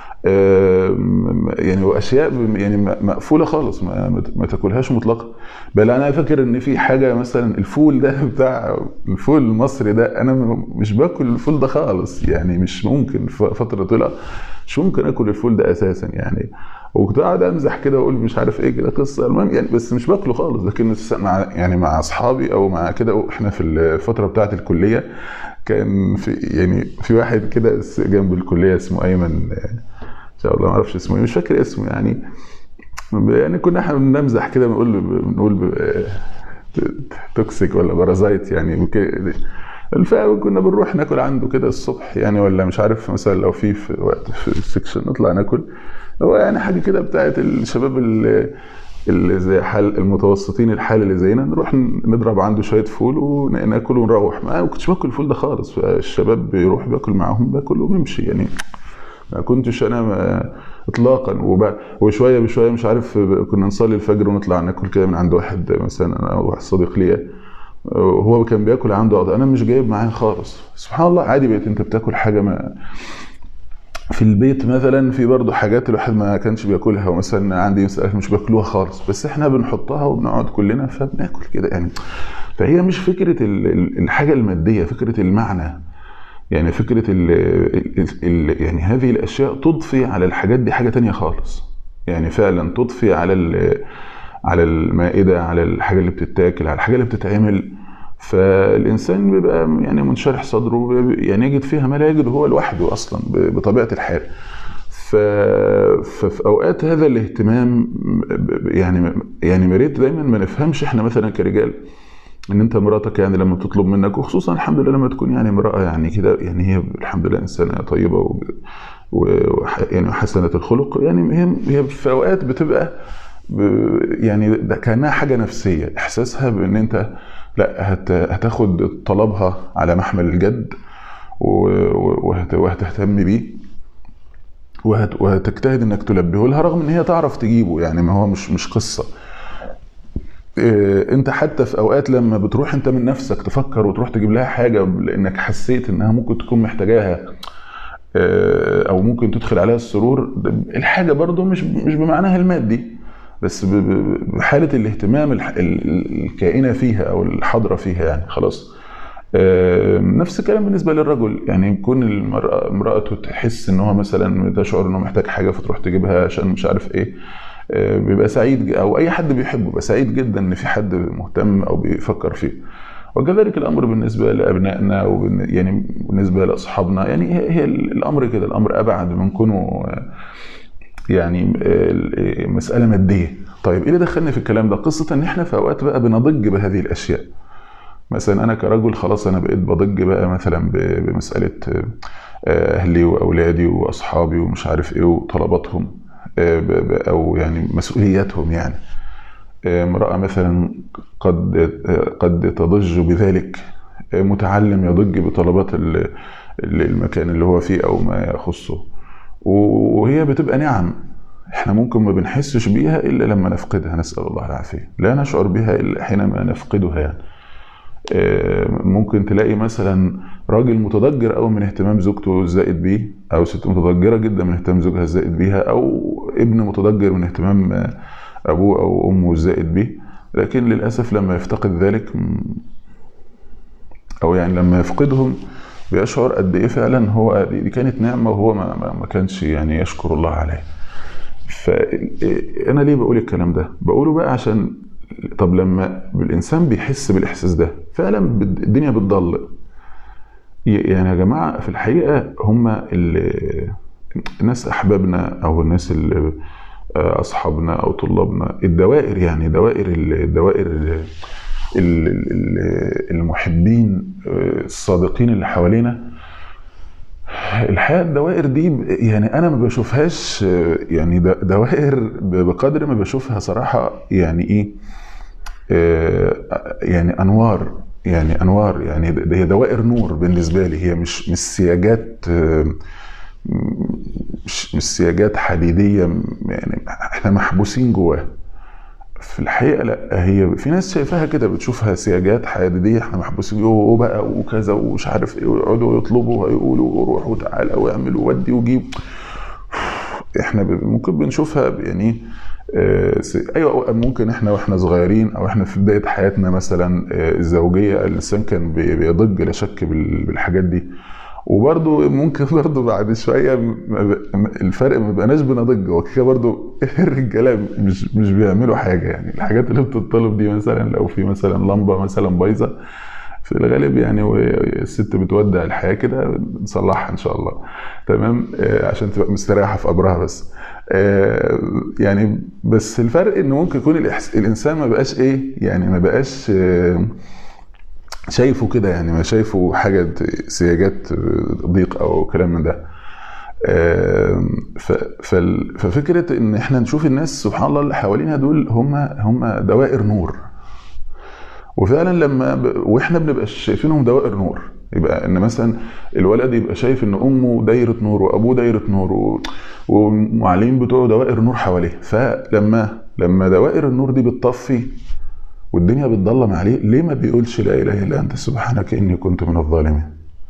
آم، يعني واشياء ب- يعني م- مقفوله خالص ما, ما ت- ما تاكلهاش مطلقا بل انا فاكر ان في حاجه مثلا الفول ده بتاع الفول المصري ده انا م- مش باكل الفول ده خالص يعني مش ممكن ف- فتره طويله مش ممكن اكل الفول ده اساسا يعني وكنت قاعد امزح كده واقول مش عارف ايه كده قصه المهم يعني بس مش باكله خالص لكن مع يعني مع اصحابي او مع كده احنا في الفتره بتاعه الكليه كان في يعني في واحد كده جنب الكليه اسمه ايمن ان شاء الله ما اعرفش اسمه ايه مش فاكر اسمه يعني يعني كنا احنا بنمزح كده بنقول بنقول توكسيك ولا بارازايت يعني وكده فكنا بنروح ناكل عنده كده الصبح يعني ولا مش عارف مثلا لو في في وقت في السكشن نطلع ناكل هو يعني حاجه كده بتاعت الشباب اللي اللي زي حال المتوسطين الحال اللي زينا نروح نضرب عنده شويه فول وناكل ونروح ما كنتش باكل الفول ده خالص فالشباب بيروح باكل معاهم باكل وبمشي يعني ما كنتش انا ما اطلاقا وب... وشويه بشويه مش عارف كنا نصلي الفجر ونطلع ناكل كده من عند واحد مثلا انا واحد صديق ليا وهو كان بياكل عنده عضو. انا مش جايب معاه خالص سبحان الله عادي بقيت انت بتاكل حاجه ما في البيت مثلا في برضه حاجات الواحد ما كانش بياكلها ومثلا عندي مسألة مش بياكلوها خالص بس احنا بنحطها وبنقعد كلنا فبناكل كده يعني فهي مش فكره الحاجه الماديه فكره المعنى يعني فكرة ال ال يعني هذه الأشياء تضفي على الحاجات دي حاجة تانية خالص يعني فعلا تضفي على على المائدة على الحاجة اللي بتتاكل على الحاجة اللي بتتعمل فالإنسان بيبقى يعني منشرح صدره يعني يجد فيها ما لا يجد هو لوحده أصلا بطبيعة الحال ففي أوقات هذا الاهتمام يعني يعني يا ريت دايما ما نفهمش احنا مثلا كرجال ان انت مراتك يعني لما تطلب منك وخصوصا الحمد لله لما تكون يعني امراه يعني كده يعني هي الحمد لله انسانه طيبه و, و... يعني حسنه الخلق يعني هي هي في اوقات بتبقى ب... يعني كانها حاجه نفسيه احساسها بان انت لا هت... هتاخد طلبها على محمل الجد و... وهت... وهتهتم بيه وهت... وهتجتهد انك تلبيه لها رغم ان هي تعرف تجيبه يعني ما هو مش مش قصه انت حتى في اوقات لما بتروح انت من نفسك تفكر وتروح تجيب لها حاجه لانك حسيت انها ممكن تكون محتاجاها او ممكن تدخل عليها السرور الحاجه برضو مش مش بمعناها المادي بس بحاله الاهتمام الكائنه فيها او الحاضره فيها يعني خلاص نفس الكلام بالنسبه للرجل يعني يكون المراه امراته تحس ان هو مثلا تشعر انه محتاج حاجه فتروح تجيبها عشان مش عارف ايه آه، بيبقى سعيد ج- او اي حد بيحبه بيبقى سعيد جدا ان في حد مهتم او بيفكر فيه وكذلك الامر بالنسبه لابنائنا وبالن- يعني بالنسبه لاصحابنا يعني هي هي الامر كده الامر ابعد من كونه آه، يعني آه، مساله ماديه طيب ايه اللي دخلني في الكلام ده قصه ان احنا في اوقات بقى بنضج بهذه الاشياء مثلا انا كرجل خلاص انا بقيت بضج بقى مثلا ب- بمساله آه، اهلي واولادي واصحابي ومش عارف ايه وطلباتهم آه، ب- ب- او يعني مسؤولياتهم يعني آه، امراه مثلا قد آه، قد تضج بذلك آه، متعلم يضج بطلبات ال- ال- المكان اللي هو فيه او ما يخصه وهي بتبقى نعم احنا ممكن ما بنحسش بيها الا لما نفقدها نسال الله العافيه لا نشعر بها الا حينما نفقدها يعني آه، ممكن تلاقي مثلا راجل متضجر قوي من اهتمام زوجته الزائد بيه او ست متضجره جدا من اهتمام زوجها الزائد بيها او ابن متضجر من اهتمام آه، ابوه او امه الزائد بيه لكن للاسف لما يفتقد ذلك م، او يعني لما يفقدهم بيشعر قد ايه فعلا هو دي كانت نعمه وهو ما, ما, ما كانش يعني يشكر الله عليها فانا ليه بقول الكلام ده بقوله بقى عشان طب لما الانسان بيحس بالاحساس ده فعلا بت- الدنيا بتضل يعني يا جماعه في الحقيقه هم اللي الناس احبابنا او الناس اللي اصحابنا او طلابنا الدوائر يعني دوائر الدوائر ال- ال- ال- المحبين الصادقين اللي حوالينا الحقيقه الدوائر دي ب- يعني انا ما بشوفهاش آه، يعني د- دوائر ب- بقدر ما بشوفها صراحه يعني ايه آه، يعني انوار يعني انوار يعني د- هي دوائر نور بالنسبه لي هي مش مش سياجات آه، مش مش سياجات حديديه يعني احنا محبوسين جواها في الحقيقه لا هي في ناس شايفاها كده بتشوفها سياجات حديديه احنا محبوسين جوه وبقى وكذا ومش عارف ايه ويقعدوا يطلبوا ويقولوا وروح وتعالى واعمل وودي وجيب احنا ب- ممكن بنشوفها يعني آه، س- ايوه ممكن احنا واحنا صغيرين او احنا في بدايه حياتنا مثلا آه، الزوجيه الانسان كان بي- بيضج لا شك بال- بالحاجات دي وبرضه ممكن برضه بعد شويه ما ب- الفرق ما بقناش بنضج هو كده برضه الرجاله مش مش بيعملوا حاجه يعني الحاجات اللي بتطلب دي مثلا لو في مثلا لمبه مثلا بايظه في الغالب يعني والست بتودع الحياه كده نصلحها ان شاء الله تمام آه، عشان تبقى مستريحه في قبرها بس آه، يعني بس الفرق ان ممكن يكون الإحس... الانسان ما بقاش ايه يعني ما بقاش آه، شايفه كده يعني ما شايفه حاجه سياجات ضيق او كلام من ده آم، ف- فال- ففكره ان احنا نشوف الناس سبحان الله اللي حوالينا دول هم هم دوائر نور وفعلا لما ب... واحنا بنبقى شايفينهم دوائر نور يبقى ان مثلا الولد يبقى شايف ان امه دايره نور وابوه دايره نور و... والمعلمين بتوعه دوائر نور حواليه فلما لما دوائر النور دي بتطفي والدنيا بتضلم عليه ليه ما بيقولش لا اله الا انت سبحانك اني كنت من الظالمين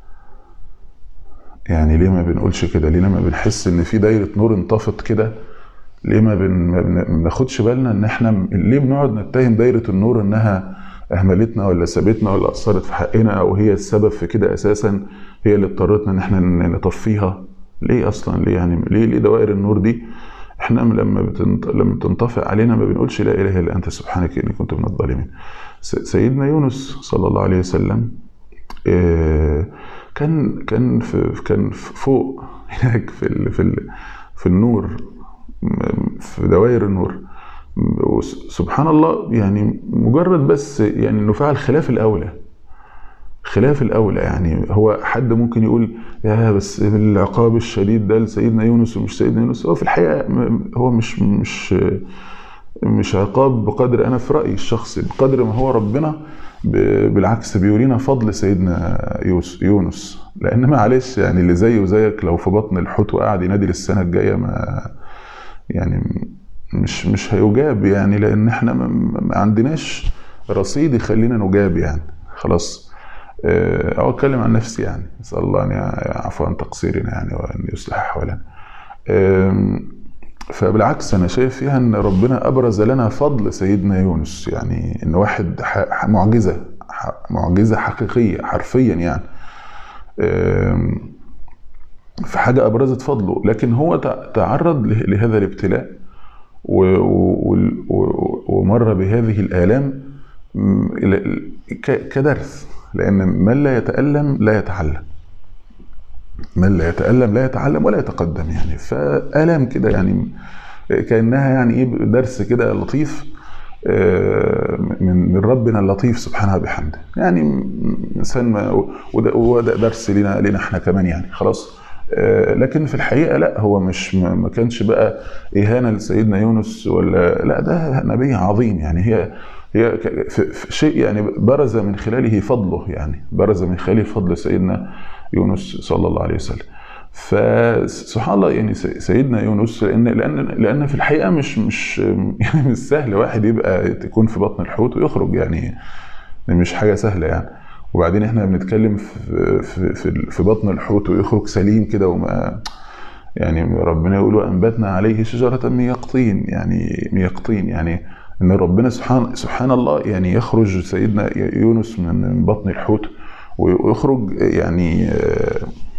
يعني ليه ما بنقولش كده ليه لما بنحس ان في دايره نور انطفت كده ليه ما بن- ما بن- ما بناخدش بالنا ان احنا م- ليه بنقعد نتهم دايره النور انها اهملتنا ولا سابتنا ولا اثرت في حقنا او هي السبب في كده اساسا هي اللي اضطرتنا ان احنا ن- نطفيها ليه اصلا ليه يعني ليه ليه دوائر النور دي احنا لما بتنط... لما بتنطفئ علينا ما بنقولش لا اله الا انت سبحانك اني كنت من الظالمين س- سيدنا يونس صلى الله عليه وسلم آه، كان كان في كان فوق هناك في ال... في ال... في النور م- في دوائر النور وس- سبحان الله يعني مجرد بس يعني انه فعل خلاف الاولى خلاف الاولى يعني هو حد ممكن يقول يا بس العقاب الشديد ده لسيدنا يونس ومش سيدنا يونس هو في الحقيقه م- هو مش مش مش عقاب بقدر انا في رايي الشخصي بقدر ما هو ربنا ب- بالعكس بيورينا فضل سيدنا يوس- يونس لان معلش يعني اللي زيه وزيك لو في بطن الحوت وقعد ينادي للسنه الجايه ما يعني مش مش هيجاب يعني لان احنا ما, ما عندناش رصيد يخلينا نجاب يعني خلاص آه، او اتكلم عن نفسي يعني اسال الله ان يعفو عن تقصيرنا يعني وان يصلح احوالنا آم، فبالعكس انا شايف فيها ان ربنا ابرز لنا فضل سيدنا يونس يعني ان واحد ح- ح- معجزه ح- معجزه حقيقيه حرفيا يعني آم، في حاجه ابرزت فضله لكن هو تع- تعرض له- لهذا الابتلاء و- و- و- ومر بهذه الآلام م- ل- ك- كدرس لأن من لا يتألم لا يتعلم من لا يتألم لا يتعلم ولا يتقدم يعني فآلام كده يعني كأنها يعني ايه درس كده لطيف آه، من من ربنا اللطيف سبحانه وبحمده يعني انسان ما وده, وده درس لنا لنا احنا كمان يعني خلاص آه، لكن في الحقيقه لا هو مش ما ما كانش بقى اهانه لسيدنا يونس ولا لا ده نبي عظيم يعني هي هي ك- في- في شيء يعني برز من خلاله فضله يعني برز من خلاله فضل سيدنا يونس صلى الله عليه وسلم فسبحان الله يعني سي- سيدنا يونس لان لان لان في الحقيقه مش مش يعني مش سهل واحد يبقى يكون في بطن الحوت ويخرج يعني دي مش حاجه سهله يعني وبعدين احنا بنتكلم في في في, في بطن الحوت ويخرج سليم كده وما يعني ربنا يقول وانبتنا عليه شجره من يقطين يعني من يقطين يعني ان ربنا سبحان سبحان الله يعني يخرج سيدنا يونس من من بطن الحوت ويخرج يعني آه،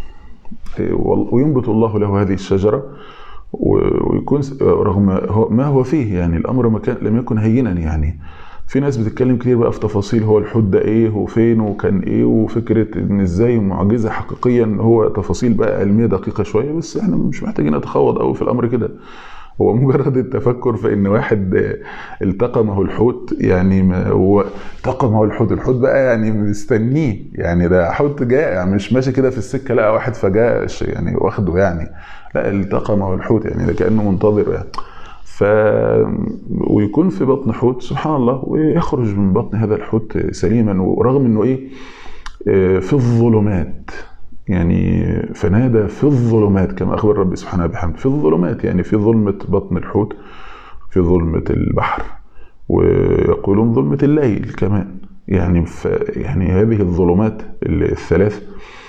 وينبت الله له هذه الشجرة و- ويكون س- رغم هو- ما هو فيه يعني الأمر ما كان لم يكن هينا يعني في ناس بتتكلم كتير بقى في تفاصيل هو الحوت ده ايه وفين وكان ايه وفكرة ان ازاي معجزة حقيقية ان هو تفاصيل بقى علمية دقيقة شوية بس احنا مش محتاجين نتخوض قوي في الامر كده هو مجرد التفكر في ان واحد التقمه الحوت يعني ما هو التقمه الحوت الحوت بقى يعني مستنيه يعني ده حوت جائع مش ماشي كده في السكه لقى واحد فجاء يعني واخده يعني لا التقمه الحوت يعني ده كانه منتظر يعني ف ويكون في بطن حوت سبحان الله ويخرج من بطن هذا الحوت سليما ورغم انه ايه آه، في الظلمات يعني فنادى في الظلمات كما اخبر ربي سبحانه بحمده في الظلمات يعني في ظلمه بطن الحوت في ظلمه البحر ويقولون ظلمه الليل كمان يعني ف يعني هذه الظلمات الثلاث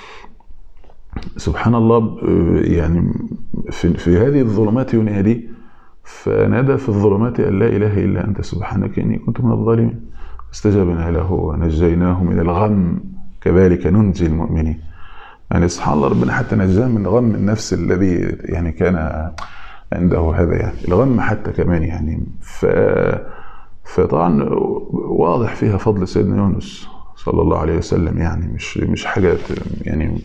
سبحان الله ب- يعني في, في هذه الظلمات ينادي فنادى في الظلمات ان لا اله الا انت سبحانك اني كنت من الظالمين استجبنا له ونجيناه من الغم كذلك ننجي المؤمنين يعني سبحان الله ربنا حتى نجاه من غم النفس الذي يعني كان عنده هذا يعني الغم حتى كمان يعني ف فطبعا واضح فيها فضل سيدنا يونس صلى الله عليه وسلم يعني مش مش حاجه يعني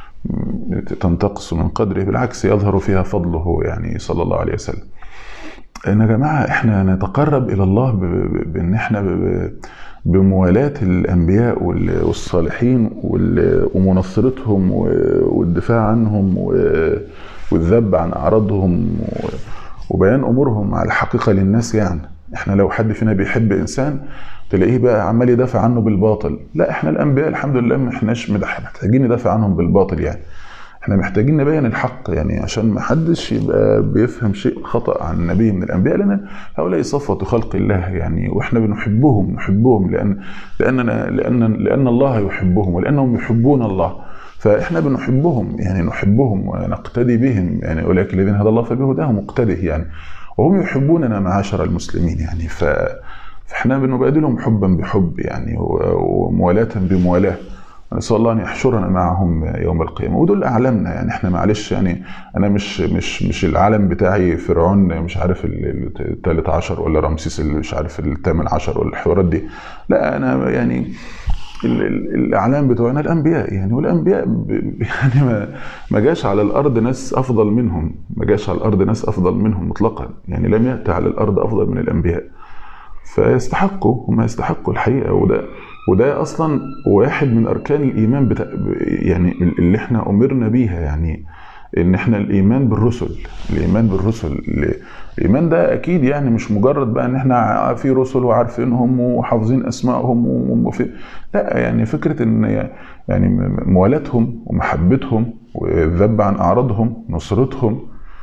تنتقص من قدره بالعكس يظهر فيها فضله يعني صلى الله عليه وسلم ان يا جماعه احنا نتقرب الى الله ب- ب- بان احنا ب- ب- بموالاه الانبياء وال- والصالحين وال- ومنصرتهم و- والدفاع عنهم و- والذب عن اعراضهم و- وبيان امورهم على الحقيقه للناس يعني احنا لو حد فينا بيحب انسان تلاقيه بقى عمال يدافع عنه بالباطل لا احنا الانبياء الحمد لله ما احناش مدح- محتاجين ندافع عنهم بالباطل يعني احنا محتاجين نبين الحق يعني عشان ما حدش يبقى بيفهم شيء خطأ عن نبي من الانبياء لان هؤلاء صفوة خلق الله يعني واحنا بنحبهم نحبهم لان لاننا لان لان الله يحبهم ولانهم يحبون الله فاحنا بنحبهم يعني نحبهم ونقتدي بهم يعني اولئك الذين هدى الله فبهداهم مقتده يعني وهم يحبوننا معاشر المسلمين يعني ف فاحنا بنبادلهم حبا بحب يعني و- وموالاة بموالاه نسأل الله أن يحشرنا معهم يوم القيامة ودول أعلامنا يعني احنا معلش يعني أنا مش مش مش العالم بتاعي فرعون مش عارف ال- الثالث عشر ولا رمسيس اللي مش عارف الثامن عشر ولا الحوارات دي لا أنا يعني ال- ال- الأعلام بتوعنا الأنبياء يعني والأنبياء ب- يعني ما ما جاش على الأرض ناس أفضل منهم ما جاش على الأرض ناس أفضل منهم مطلقا يعني لم يأتي على الأرض أفضل من الأنبياء فيستحقوا هم يستحقوا الحقيقه وده وده اصلا واحد من اركان الايمان بتا... يعني اللي احنا امرنا بيها يعني ان احنا الايمان بالرسل الايمان بالرسل الايمان ده اكيد يعني مش مجرد بقى ان احنا في رسل وعارفينهم وحافظين اسمائهم وفي لا يعني فكره ان يعني موالاتهم ومحبتهم والذب عن اعراضهم نصرتهم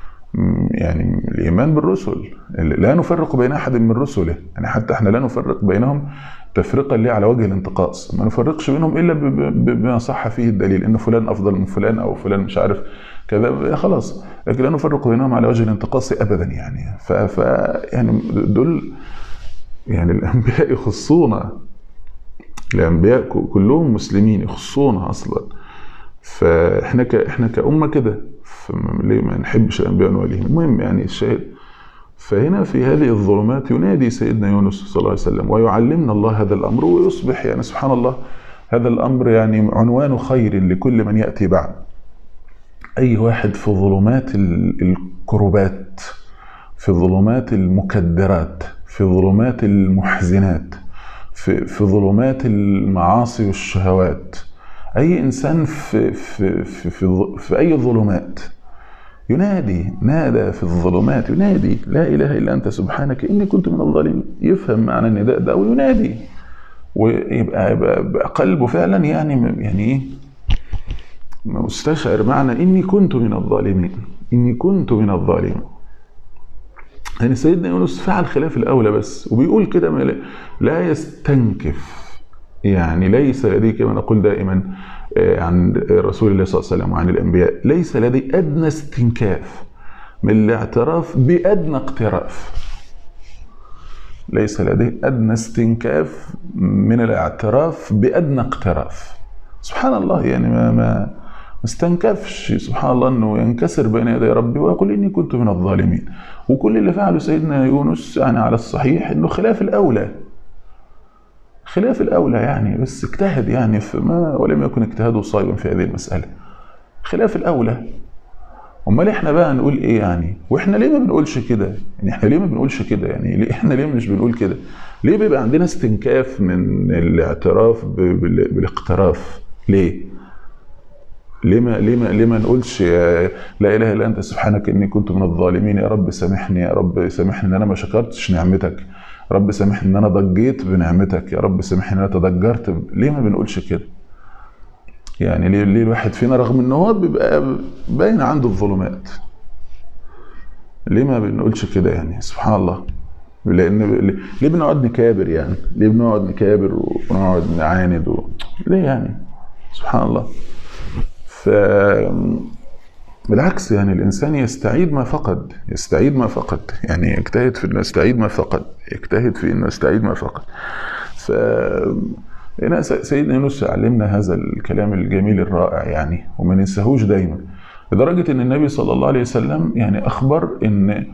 يعني الايمان بالرسل لا نفرق بين احد من رسله يعني حتى احنا لا نفرق بينهم تفرقه اللي على وجه الانتقاص ما نفرقش بينهم الا بما صح فيه الدليل ان فلان افضل من فلان او فلان مش عارف كذا خلاص لكن لا نفرق بينهم على وجه الانتقاص ابدا يعني ف, ف يعني دول يعني الانبياء يخصونا الانبياء كلهم مسلمين يخصونا اصلا فاحنا ك... احنا كامه كده ليه ما نحبش الانبياء ونوليهم المهم يعني الشاهد فهنا في هذه الظلمات ينادي سيدنا يونس صلى الله عليه وسلم ويعلمنا الله هذا الامر ويصبح يعني سبحان الله هذا الامر يعني عنوان خير لكل من ياتي بعد. اي واحد في ظلمات الكربات في ظلمات المكدرات في ظلمات المحزنات في في ظلمات المعاصي والشهوات اي انسان في في في في, في اي ظلمات ينادي نادى في الظلمات ينادي لا اله الا انت سبحانك اني كنت من الظالمين يفهم معنى النداء ده وينادي ويبقى يبقى قلبه فعلا يعني يعني ايه مستشعر معنى اني كنت من الظالمين اني كنت من الظالمين يعني سيدنا يونس فعل خلاف الاولى بس وبيقول كده لا يستنكف يعني ليس لدي كما نقول دائما عن رسول الله صلى الله عليه وسلم وعن الانبياء ليس لدي ادنى استنكاف من الاعتراف بادنى اقتراف ليس لدي ادنى استنكاف من الاعتراف بادنى اقتراف سبحان الله يعني ما ما استنكفش سبحان الله انه ينكسر بين يدي ربي ويقول اني كنت من الظالمين وكل اللي فعله سيدنا يونس يعني على الصحيح انه خلاف الاولى خلاف الاولى يعني بس اجتهد يعني في ما ولم يكن اجتهاده صائبا في هذه المساله خلاف الاولى امال احنا بقى نقول ايه يعني واحنا ليه ما بنقولش كده يعني احنا ليه ما بنقولش كده يعني ليه احنا ليه مش بنقول كده ليه بيبقى عندنا استنكاف من الاعتراف بالاقتراف ليه ليه ما ليه ما ليه ما نقولش لا اله الا انت سبحانك اني كنت من الظالمين يا رب سامحني يا رب سامحني ان انا ما شكرتش نعمتك يا رب سامحني ان انا ضجيت بنعمتك يا رب سامحني ان انا تضجرت ب... ليه ما بنقولش كده يعني ليه ليه الواحد فينا رغم ان هو بيبقى باين عنده الظلمات ليه ما بنقولش كده يعني سبحان الله لان ليه بنقعد نكابر يعني ليه بنقعد نكابر ونقعد نعاند و... ليه يعني سبحان الله ف بالعكس يعني الانسان يستعيد ما فقد يستعيد ما فقد يعني يجتهد في انه يستعيد ما فقد يجتهد في انه يستعيد ما فقد ف هنا سيدنا يونس علمنا هذا الكلام الجميل الرائع يعني وما ننساهوش دايما لدرجة ان النبي صلى الله عليه وسلم يعني اخبر ان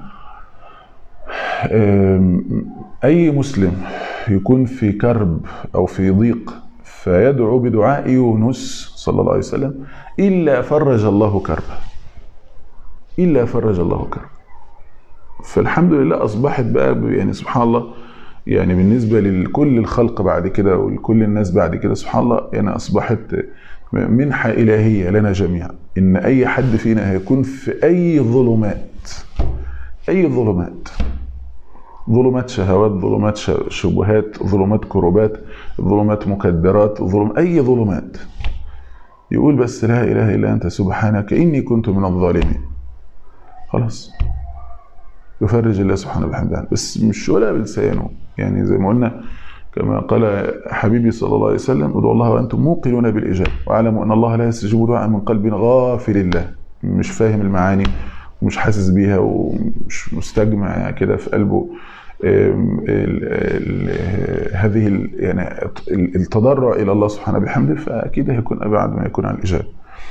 اي مسلم يكون في كرب او في ضيق فيدعو بدعاء يونس صلى الله عليه وسلم الا فرج الله كربه الا فرج الله كربه فالحمد لله اصبحت بقى يعني سبحان الله يعني بالنسبه لكل الخلق بعد كده ولكل الناس بعد كده سبحان الله يعني اصبحت منحه الهيه لنا جميعا ان اي حد فينا هيكون في اي ظلمات اي ظلمات ظلمات شهوات ظلمات شبهات ظلمات كروبات ظلمات مكدرات ظلم اي ظلمات يقول بس لا اله الا انت سبحانك اني كنت من الظالمين خلاص يفرج الله سبحانه وبحمده بس مش ولا بلسانه يعني زي ما قلنا كما قال حبيبي صلى الله عليه وسلم ادعوا الله وانتم موقنون بالاجابه واعلموا ان الله لا يستجيب دعاء من قلب غافل الله مش فاهم المعاني ومش حاسس بيها ومش مستجمع كده في قلبه ال ال هذه ال يعني التضرع الى الله سبحانه بحمده فاكيد هيكون ابعد ما يكون عن الاجابه.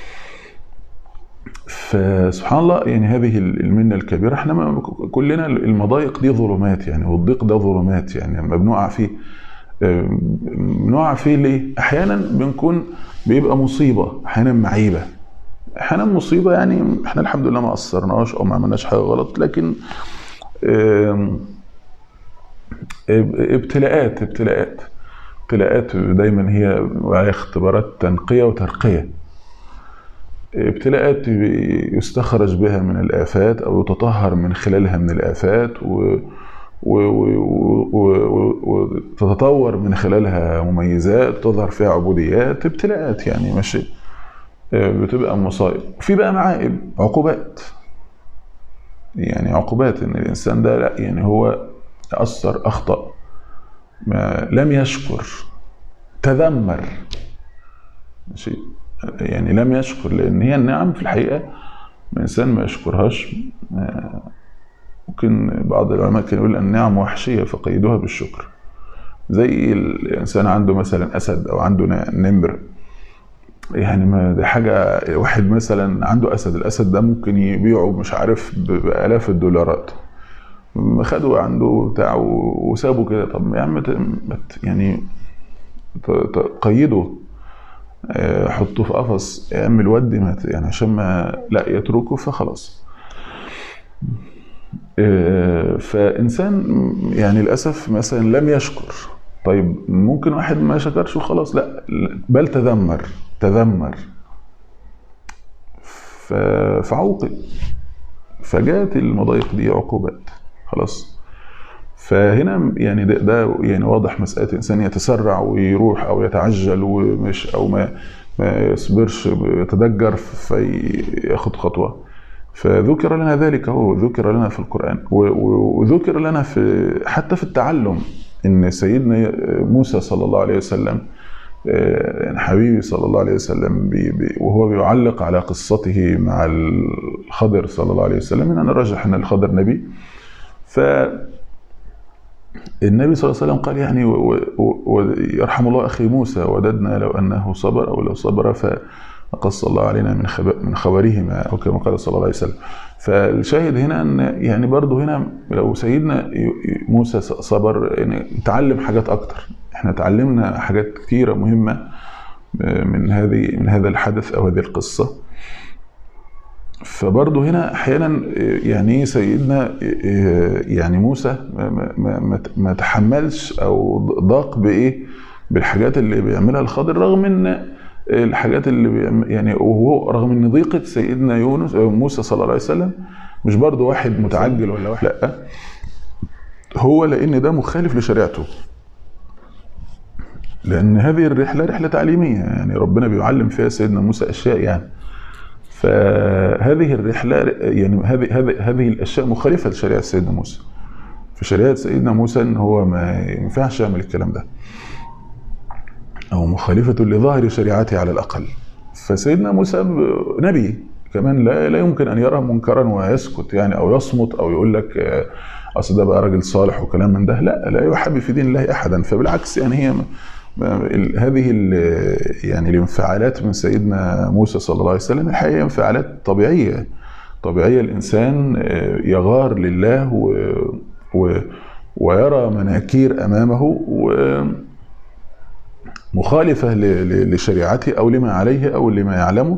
فسبحان الله يعني هذه المنه الكبيره احنا كلنا المضايق دي ظلمات يعني والضيق ده ظلمات يعني لما بنقع فيه بنقع فيه ليه؟ احيانا بنكون بيبقى مصيبه احيانا معيبه احيانا مصيبه يعني احنا الحمد لله ما قصرناش او ما عملناش حاجه غلط لكن ابتلاءات ابتلاءات ابتلاءات دايما هي اختبارات تنقيه وترقيه ابتلاءات يستخرج بها من الآفات أو يتطهر من خلالها من الآفات و وتتطور من خلالها مميزات تظهر فيها عبوديات ابتلاءات يعني ماشي بتبقى مصائب في بقى معائب عقوبات يعني عقوبات ان الانسان ده لا يعني هو تاثر اخطا ما لم يشكر تذمر ماشي يعني لم يشكر لان هي النعم في الحقيقه الانسان ما يشكرهاش ممكن بعض العلماء كانوا يقول النعم وحشيه فقيدوها بالشكر زي الانسان عنده مثلا اسد او عنده نمر يعني ما دي حاجه واحد مثلا عنده اسد الاسد ده ممكن يبيعه مش عارف بالاف الدولارات خدوا عنده بتاع وسابوا كده طب يا عم ت- ما ت- يعني ت- ت- قيده آه، حطه في قفص يا عم الود ما ت- يعني عشان ما لا يتركه فخلاص آه، فانسان يعني للاسف مثلا لم يشكر طيب ممكن واحد ما شكرش وخلاص لا بل تذمر تذمر ف- فعوقب فجاءت المضايق دي عقوبات خلاص فهنا يعني ده, ده يعني واضح مسألة إنسان يتسرع ويروح أو يتعجل ومش أو ما ما يصبرش يتدجر فياخد خطوة فذكر لنا ذلك هو ذكر لنا في القرآن و- و- وذكر لنا في حتى في التعلم إن سيدنا موسى صلى الله عليه وسلم آه، يعني حبيبي صلى الله عليه وسلم بي بي وهو بيعلق على قصته مع الخضر صلى الله عليه وسلم إن أنا راجح أن الخضر نبي ف النبي صلى الله عليه وسلم قال يعني و- و- ويرحم الله اخي موسى وددنا لو انه صبر او لو صبر فقص الله علينا من خب- من خبرهما او كما قال صلى الله عليه وسلم. فالشاهد هنا ان يعني برضه هنا لو سيدنا ي- ي- موسى ص- صبر يعني نتعلم حاجات اكتر. احنا تعلمنا حاجات كثيره مهمه من هذه من هذا الحدث او هذه القصه. فبرضه هنا احيانا يعني ايه سيدنا يعني موسى ما, ما, ما, ما تحملش او ضاق بايه بالحاجات اللي بيعملها الخضر رغم ان الحاجات اللي بيعمل يعني وهو رغم ان ضيقه سيدنا يونس موسى صلى الله عليه وسلم مش برضه واحد متعجل ولا واحد لا هو لان ده مخالف لشريعته لان هذه الرحله رحله تعليميه يعني ربنا بيعلم فيها سيدنا موسى اشياء يعني فهذه الرحله يعني هذه هذه هذه الاشياء مخالفه لشريعه سيدنا موسى في شريعه سيدنا موسى ان هو ما ينفعش يعمل الكلام ده او مخالفه لظاهر شريعته على الاقل فسيدنا موسى نبي كمان لا لا يمكن ان يرى منكرا ويسكت يعني او يصمت او يقول لك آه، اصل ده بقى راجل صالح وكلام من ده لا لا يحب في دين الله احدا فبالعكس يعني هي م- ال- هذه ال- يعني الانفعالات من سيدنا موسى صلى الله عليه وسلم الحقيقه انفعالات طبيعيه طبيعيه الانسان آه، يغار لله و و ويرى مناكير امامه و مخالفة ل- ل- لشريعته أو لما عليه أو لما يعلمه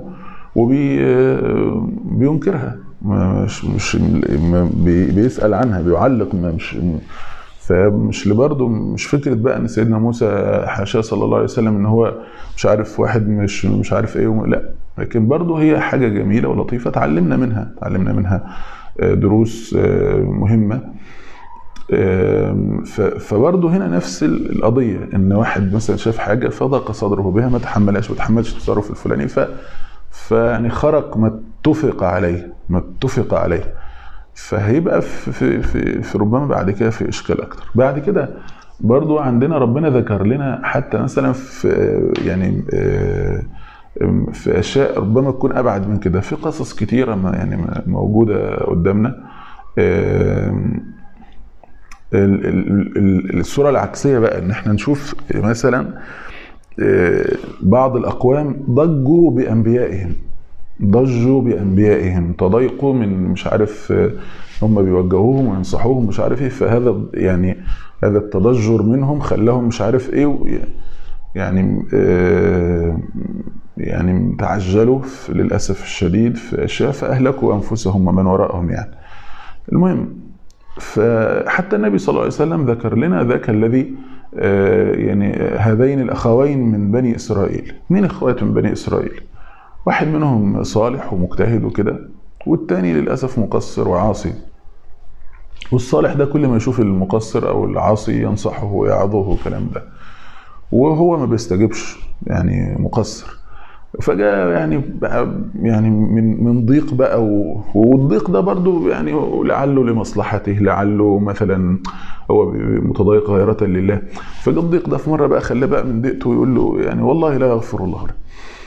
وبينكرها مش مش ما بي- بيسأل عنها بيعلق ما مش فمش برضه مش فكرة بقى ان سيدنا موسى حاشاه صلى الله عليه وسلم ان هو مش عارف واحد مش مش عارف ايه وم- لا لكن برضه هي حاجة جميلة ولطيفة تعلمنا منها تعلمنا منها آه، دروس آه، مهمة ف- فبرضه هنا نفس ال- القضيه ان واحد مثلا شاف حاجه فضاق صدره بها ما تحملهاش ما تحملش التصرف الفلاني ف فيعني خرق ما اتفق عليه ما اتفق عليه فهيبقى في في في, في ربما بعد كده في اشكال اكتر بعد كده برضو عندنا ربنا ذكر لنا حتى مثلا في يعني آه، في اشياء ربما تكون ابعد من كده في قصص كتيره ما يعني موجوده قدامنا آم، ال- ال- ال- الصوره العكسيه بقى ان احنا نشوف مثلا آه، بعض الاقوام ضجوا بانبيائهم ضجوا بانبيائهم تضايقوا من مش عارف آه، هم بيوجهوهم وينصحوهم مش عارف ايه فهذا يعني هذا التضجر منهم خلاهم مش عارف ايه و- يعني آه، يعني تعجلوا في- للاسف الشديد في اشياء فاهلكوا انفسهم ومن وراءهم يعني المهم فحتى النبي صلى الله عليه وسلم ذكر لنا ذاك الذي آه، يعني هذين الاخوين من بني اسرائيل اثنين اخوات من بني اسرائيل واحد منهم صالح ومجتهد وكده والتاني للاسف مقصر وعاصي والصالح ده كل ما يشوف المقصر او العاصي ينصحه ويعظه والكلام ده وهو ما بيستجبش يعني مقصر فجاء يعني بقى يعني من من ضيق بقى و- والضيق ده برضو يعني لعله لمصلحته لعله مثلا هو متضايق غيرة لله فجاء الضيق ده في مره بقى خلاه بقى من ضيقته ويقول له يعني والله لا يغفر الله له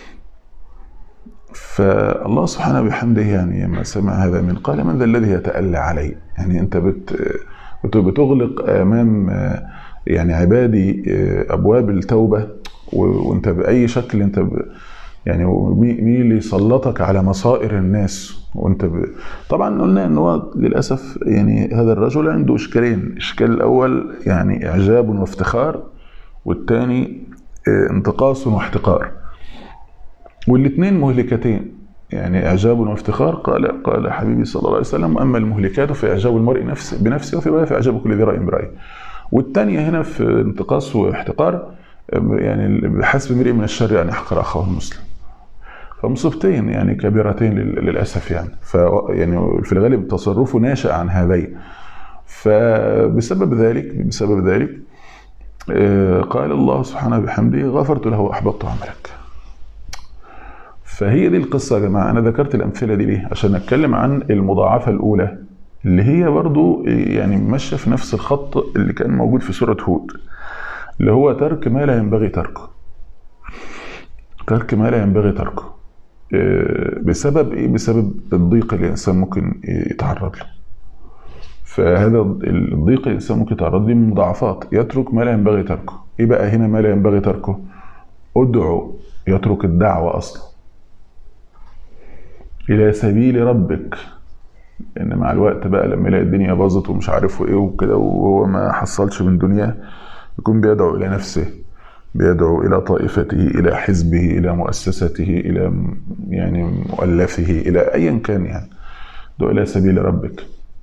فالله سبحانه بحمده يعني لما سمع هذا من قال من ذا الذي يتألى علي يعني انت بت بت- بتغلق امام آه، يعني عبادي آه، ابواب التوبه و- وانت باي شكل انت ب- يعني مي- مين اللي يسلطك على مصائر الناس وانت ب... طبعا قلنا ان هو للاسف يعني هذا الرجل عنده اشكالين الاشكال الاول يعني اعجاب وافتخار والثاني انتقاص واحتقار والاثنين مهلكتين يعني اعجاب وافتخار قال قال حبيبي صلى الله عليه وسلم واما المهلكات فاعجاب المرء نفس بنفسه وفي روايه فاعجاب كل ذي راي برايه والثانيه هنا في انتقاص واحتقار يعني بحسب امرئ من الشر ان يحقر اخاه المسلم فمصيبتين يعني كبيرتين لل- للاسف يعني ف يعني في الغالب تصرفه ناشئ عن هذين فبسبب ذلك بسبب ذلك آه، قال الله سبحانه بحمده غفرت له واحبطت عملك فهي دي القصه يا جماعه انا ذكرت الامثله دي ليه عشان اتكلم عن المضاعفه الاولى اللي هي برضو يعني ماشيه في نفس الخط اللي كان موجود في سوره هود اللي هو ترك ما لا ينبغي تركه ترك ما لا ينبغي تركه آه، بسبب ايه بسبب الضيق اللي الانسان ممكن يتعرض له فهذا الضيق اللي الانسان ممكن يتعرض له من مضاعفات يترك ما لا ينبغي تركه ايه بقى هنا ما لا ينبغي تركه ادعو يترك الدعوه اصلا الى سبيل ربك ان مع الوقت بقى لما يلاقي الدنيا باظت ومش عارف ايه وكده وهو ما حصلش من دنياه يكون بيدعو الى نفسه بيدعو الى طائفته الى حزبه الى مؤسسته الى م- يعني مؤلفه الى ايا كان يعني دعو الى سبيل ربك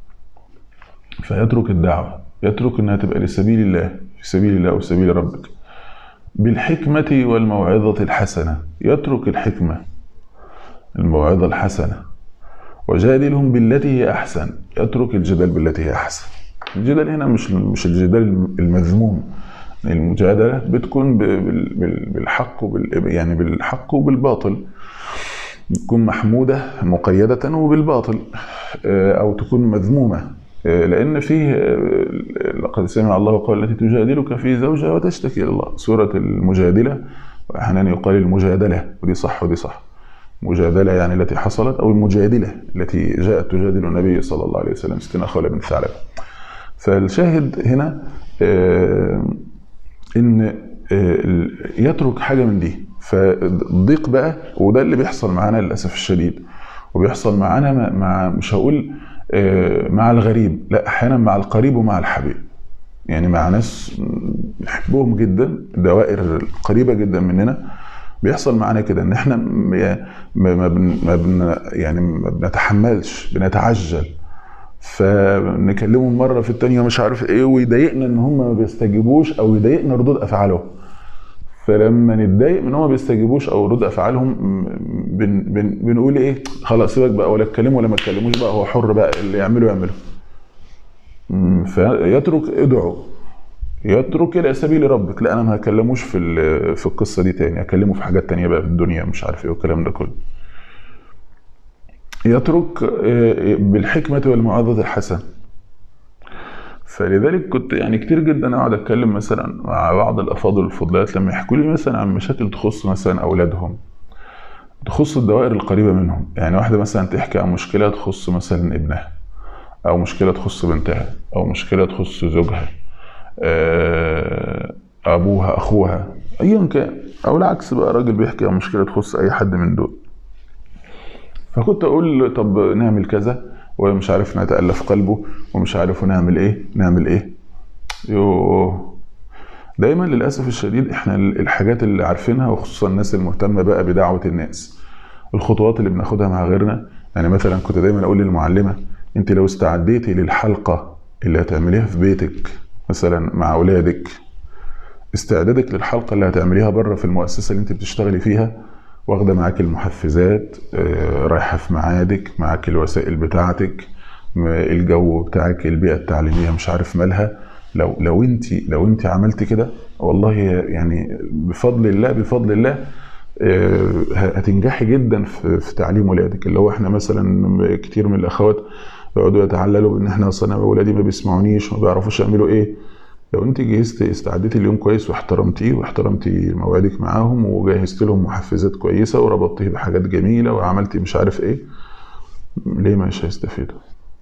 فيترك الدعوه يترك انها تبقى لسبيل الله في سبيل الله وسبيل ربك بالحكمه والموعظه الحسنه يترك الحكمه الموعظه الحسنه وجادلهم بالتي هي احسن يترك الجدال بالتي هي احسن الجدال هنا مش مش الجدال المذموم المجادله بتكون ب- بال- بال- بالحق وبال يعني بالحق وبالباطل تكون محموده مقيده وبالباطل آه، او تكون مذمومه آه، لان فيه آه، لقد سمع الله قول التي تجادلك في زوجها وتشتكي الى الله سوره المجادله واحيانا يقال المجادله ودي صح ودي صح مجادلة يعني التي حصلت أو المجادلة التي جاءت تجادل النبي صلى الله عليه وسلم ستنا خولة بن ثعلب فالشاهد هنا آه، إن آه، ال- يترك حاجة من دي فالضيق بقى وده اللي بيحصل معانا للأسف الشديد وبيحصل معانا مع- مع مش هقول آه، مع الغريب لا أحيانا مع القريب ومع الحبيب يعني مع ناس نحبهم جدا دوائر قريبة جدا مننا بيحصل معانا كده ان احنا م- يعني ما ما بن ما بن يعني ما بنتحملش بنتعجل فنكلمهم مره في الثانيه مش عارف ايه ويضايقنا ان هم ما بيستجيبوش او يضايقنا ردود افعالهم فلما نتضايق من هم ما بيستجيبوش او ردود افعالهم م- بن بن بنقول ايه خلاص سيبك بقى ولا اتكلموا ولا ما اتكلموش بقى هو حر بقى اللي يعمله يعمله م، فيترك ادعوا يترك الى سبيل ربك لا انا ما هكلموش في ال- في القصه دي تاني اكلمه في حاجات تانية بقى في الدنيا مش عارف ايه والكلام ده كله يترك آه، بالحكمه والموعظه الحسنه فلذلك كنت يعني كتير جدا اقعد اتكلم مثلا مع بعض الافاضل الفضلات لما يحكوا لي مثلا عن مشاكل تخص مثلا اولادهم تخص الدوائر القريبه منهم يعني واحده مثلا تحكي عن مشكله تخص مثلا ابنها او مشكله تخص بنتها او مشكله تخص زوجها آه، ابوها اخوها ايا كان او العكس بقى راجل بيحكي عن مشكله تخص اي حد من دول فكنت اقول طب نعمل كذا ومش عارف نتالف قلبه ومش عارف نعمل ايه نعمل ايه يوه دايما للاسف الشديد احنا الحاجات اللي عارفينها وخصوصا الناس المهتمه بقى بدعوه الناس الخطوات اللي بناخدها مع غيرنا يعني مثلا كنت دايما اقول للمعلمه انت لو استعديتي للحلقه اللي هتعمليها في بيتك مثلا مع اولادك استعدادك للحلقه اللي هتعمليها بره في المؤسسه اللي انت بتشتغلي فيها واخده معاك المحفزات آه، رايحه في ميعادك معاك الوسائل بتاعتك م- الجو بتاعك البيئه التعليميه مش عارف مالها لو لو انت لو انت عملت كده والله يعني بفضل الله بفضل الله آه، هتنجحي جدا في في تعليم ولادك اللي هو احنا مثلا كتير من الاخوات يقعدوا يتعللوا بان احنا اصل انا اولادي ما بيسمعونيش وما بيعرفوش يعملوا ايه لو انت جهزت استعديتي اليوم كويس واحترمتيه واحترمتي موعدك معاهم وجهزت لهم محفزات كويسه وربطتيه بحاجات جميله وعملتي مش عارف ايه ليه مش هيستفيدوا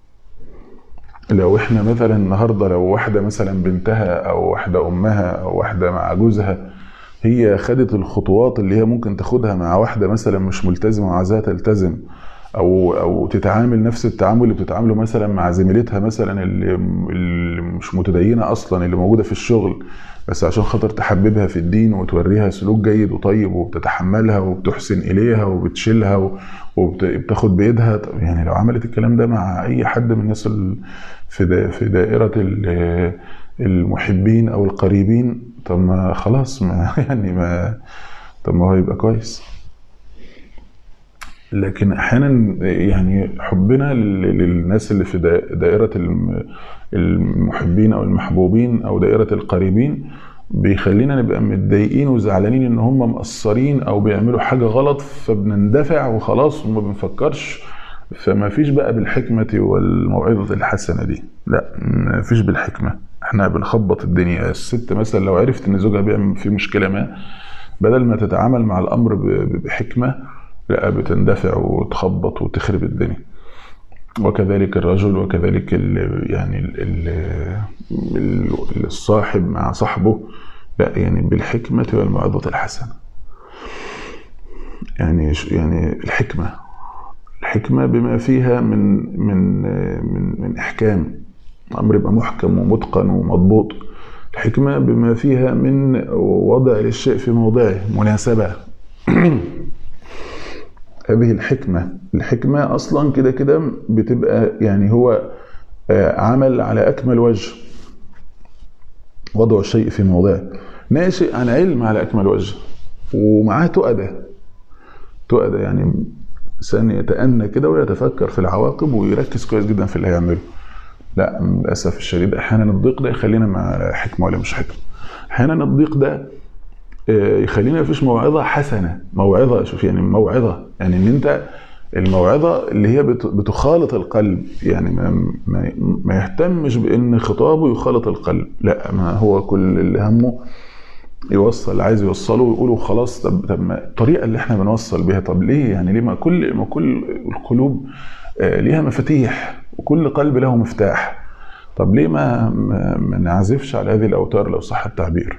لو احنا مثلا النهارده لو واحده مثلا بنتها او واحده امها او واحده مع جوزها هي خدت الخطوات اللي هي ممكن تاخدها مع واحده مثلا مش ملتزمه وعايزاها تلتزم او او تتعامل نفس التعامل اللي بتتعامله مثلا مع زميلتها مثلا اللي, اللي مش متدينه اصلا اللي موجوده في الشغل بس عشان خاطر تحببها في الدين وتوريها سلوك جيد وطيب وبتتحملها وبتحسن اليها وبتشيلها وبتاخد بايدها طب يعني لو عملت الكلام ده مع اي حد من الناس ال- في دا- في دائره ال- المحبين او القريبين طب ما خلاص ما يعني ما طب ما هو يبقى كويس لكن احيانا يعني حبنا لل- للناس اللي في دا- دائره الم- المحبين او المحبوبين او دائره القريبين بيخلينا نبقى متضايقين وزعلانين ان هم مقصرين او بيعملوا حاجه غلط فبنندفع وخلاص وما بنفكرش فما فيش بقى بالحكمه والموعظه الحسنه دي لا ما فيش بالحكمه احنا بنخبط الدنيا الست مثلا لو عرفت ان زوجها بيعمل في مشكله ما بدل ما تتعامل مع الامر ب- بحكمه لا بتندفع وتخبط وتخرب الدنيا وكذلك الرجل وكذلك ال يعني ال ال الصاحب مع صاحبه لا يعني بالحكمة والموعظة الحسنة يعني ش- يعني الحكمة الحكمة بما فيها من من من من إحكام الأمر يبقى محكم ومتقن ومضبوط الحكمة بما فيها من وضع للشيء في موضعه مناسبة هذه الحكمة الحكمة أصلا كده كده بتبقى يعني هو آه، عمل على أكمل وجه وضع الشيء في موضعه ناشئ عن علم على أكمل وجه ومعاه تؤدة تؤدة يعني إنسان يتأنى كده ويتفكر في العواقب ويركز كويس جدا في اللي هيعمله لا للأسف الشديد أحيانا الضيق ده يخلينا مع حكمة ولا مش حكمة أحيانا الضيق ده آه، يخلينا مفيش موعظة حسنة موعظة شوف يعني موعظة يعني ان انت الموعظة اللي هي بت- بتخالط القلب يعني ما, ما, ما يهتمش بان خطابه يخالط القلب لا ما هو كل اللي همه يوصل اللي عايز يوصله ويقوله خلاص طب طب ما الطريقه اللي احنا بنوصل بيها طب ليه يعني ليه ما كل ما كل القلوب آه، ليها مفاتيح وكل قلب له مفتاح طب ليه ما ما, ما نعزفش على هذه الاوتار لو صح التعبير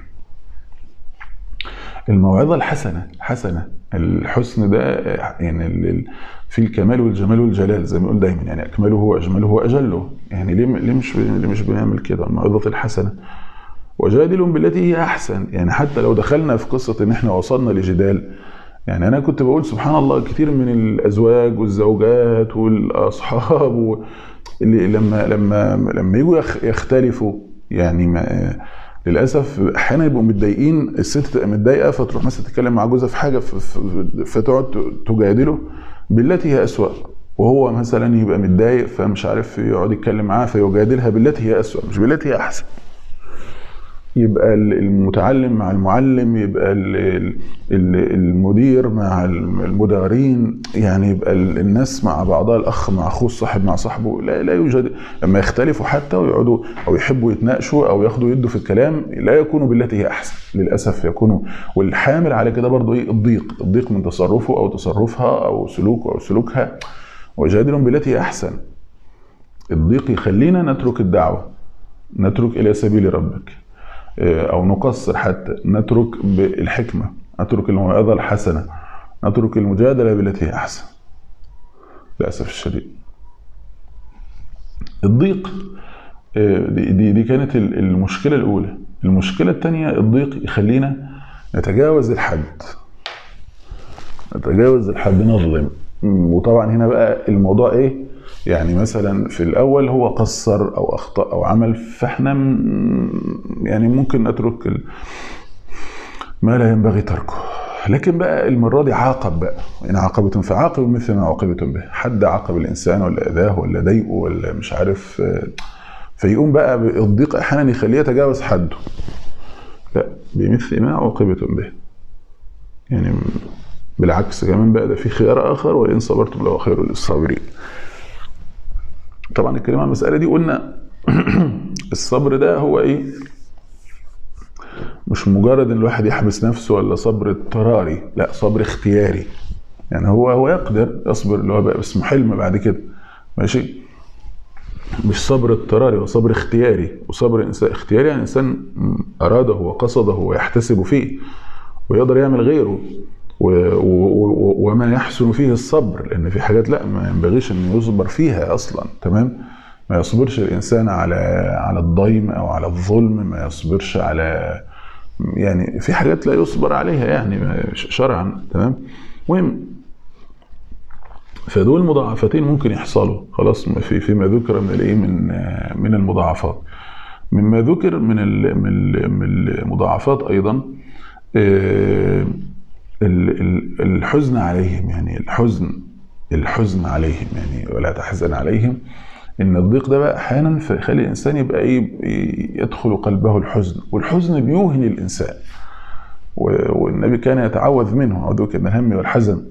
الموعظة الحسنة حسنة الحسن ده يعني ال- ال- في الكمال والجمال والجلال زي ما بنقول دايما يعني أكمله وأجمله وأجله يعني ليه ليه مش ليه مش بنعمل كده الموعظة الحسنة وجادل بالتي هي أحسن يعني حتى لو دخلنا في قصة إن إحنا وصلنا لجدال يعني أنا كنت بقول سبحان الله كتير من الأزواج والزوجات والأصحاب و- اللي لما لما لما يجوا يخ- يختلفوا يعني ما للاسف احيانا يبقوا متضايقين الست تبقى متضايقه فتروح مثلا تتكلم مع جوزها في حاجه ف- ف- فتقعد ت- تجادله بالتي هي اسوأ وهو مثلا يبقى متضايق فمش عارف يقعد يتكلم معاها فيجادلها بالتي هي اسوأ مش بالتي هي احسن يبقى ال- المتعلم مع المعلم يبقى ال- ال- ال- المدير مع المديرين يعني يبقى ال- الناس مع بعضها الاخ مع اخوه الصاحب مع صاحبه لا لا يوجد لما يختلفوا حتى ويقعدوا او يحبوا يتناقشوا او ياخدوا يدوا في الكلام لا يكونوا بالتي هي احسن للاسف يكونوا والحامل على كده برضو ايه الضيق الضيق من تصرفه او تصرفها او سلوكه او سلوكها وجادل بالتي هي احسن الضيق يخلينا نترك الدعوه نترك الى سبيل ربك او نقصر حتى نترك بالحكمه نترك الموعظه الحسنه نترك المجادله بالتي هي احسن للاسف الشديد الضيق آه، دي, دي, دي كانت ال- المشكله الاولى المشكله الثانيه الضيق يخلينا نتجاوز الحد نتجاوز الحد نظلم م، وطبعا هنا بقى الموضوع ايه يعني مثلا في الاول هو قصر او اخطا او عمل فاحنا م- يعني ممكن نترك ال- ما لا ينبغي تركه لكن بقى المره دي عاقب بقى ان عاقبتم فعاقبوا مثل ما عاقبتم به حد عاقب الانسان ولا اذاه ولا ضايقه ولا مش عارف آه، فيقوم بقى الضيق احيانا يخليه يتجاوز حده لا بمثل ما عوقبتم به يعني بالعكس كمان بقى ده في خيار اخر وان صبرتم لهو خير للصابرين طبعا الكلام عن المساله دي قلنا الصبر ده هو ايه مش مجرد ان الواحد يحبس نفسه ولا صبر اضطراري لا صبر اختياري يعني هو هو يقدر يصبر اللي هو بقى اسمه حلم بعد كده ماشي مش صبر اضطراري هو صبر اختياري وصبر انسان اختياري يعني انسان اراده وقصده ويحتسب فيه ويقدر يعمل غيره و و و وما يحسن فيه الصبر لان في حاجات لا ما ينبغيش ان يصبر فيها اصلا تمام ما يصبرش الانسان على على الضيم او على الظلم ما يصبرش على يعني في حاجات لا يصبر عليها يعني شرعا تمام المهم فدول مضاعفتين ممكن يحصلوا خلاص في فيما ذكر من الايه من من المضاعفات مما ذكر من من من المضاعفات ايضا الحزن عليهم يعني الحزن الحزن عليهم يعني ولا تحزن عليهم ان الضيق ده بقى احيانا فيخلي الانسان يبقى ايه يدخل قلبه الحزن والحزن بيوهن الانسان والنبي كان يتعوذ منه اعوذ بك من الهم والحزن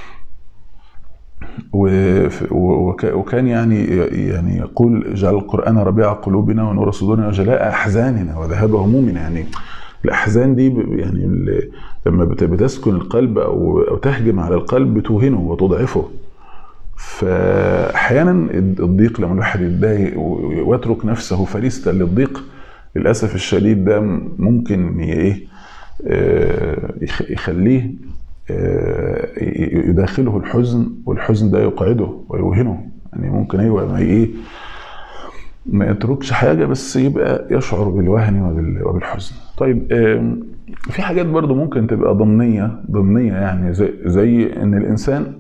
وكان يعني يعني يقول جعل القران ربيع قلوبنا ونور صدورنا وجلاء احزاننا وذهاب همومنا يعني الاحزان دي يعني لما بتسكن القلب او او تهجم على القلب بتوهنه وتضعفه فاحيانا الضيق لما الواحد يتضايق ويترك نفسه فريسة للضيق للاسف الشديد ده ممكن ايه يخليه يداخله الحزن والحزن ده يقعده ويوهنه يعني ممكن ايوه ما ايه ما يتركش حاجه بس يبقى يشعر بالوهن وبالحزن طيب في حاجات برضو ممكن تبقى ضمنيه ضمنيه يعني زي, زي ان الانسان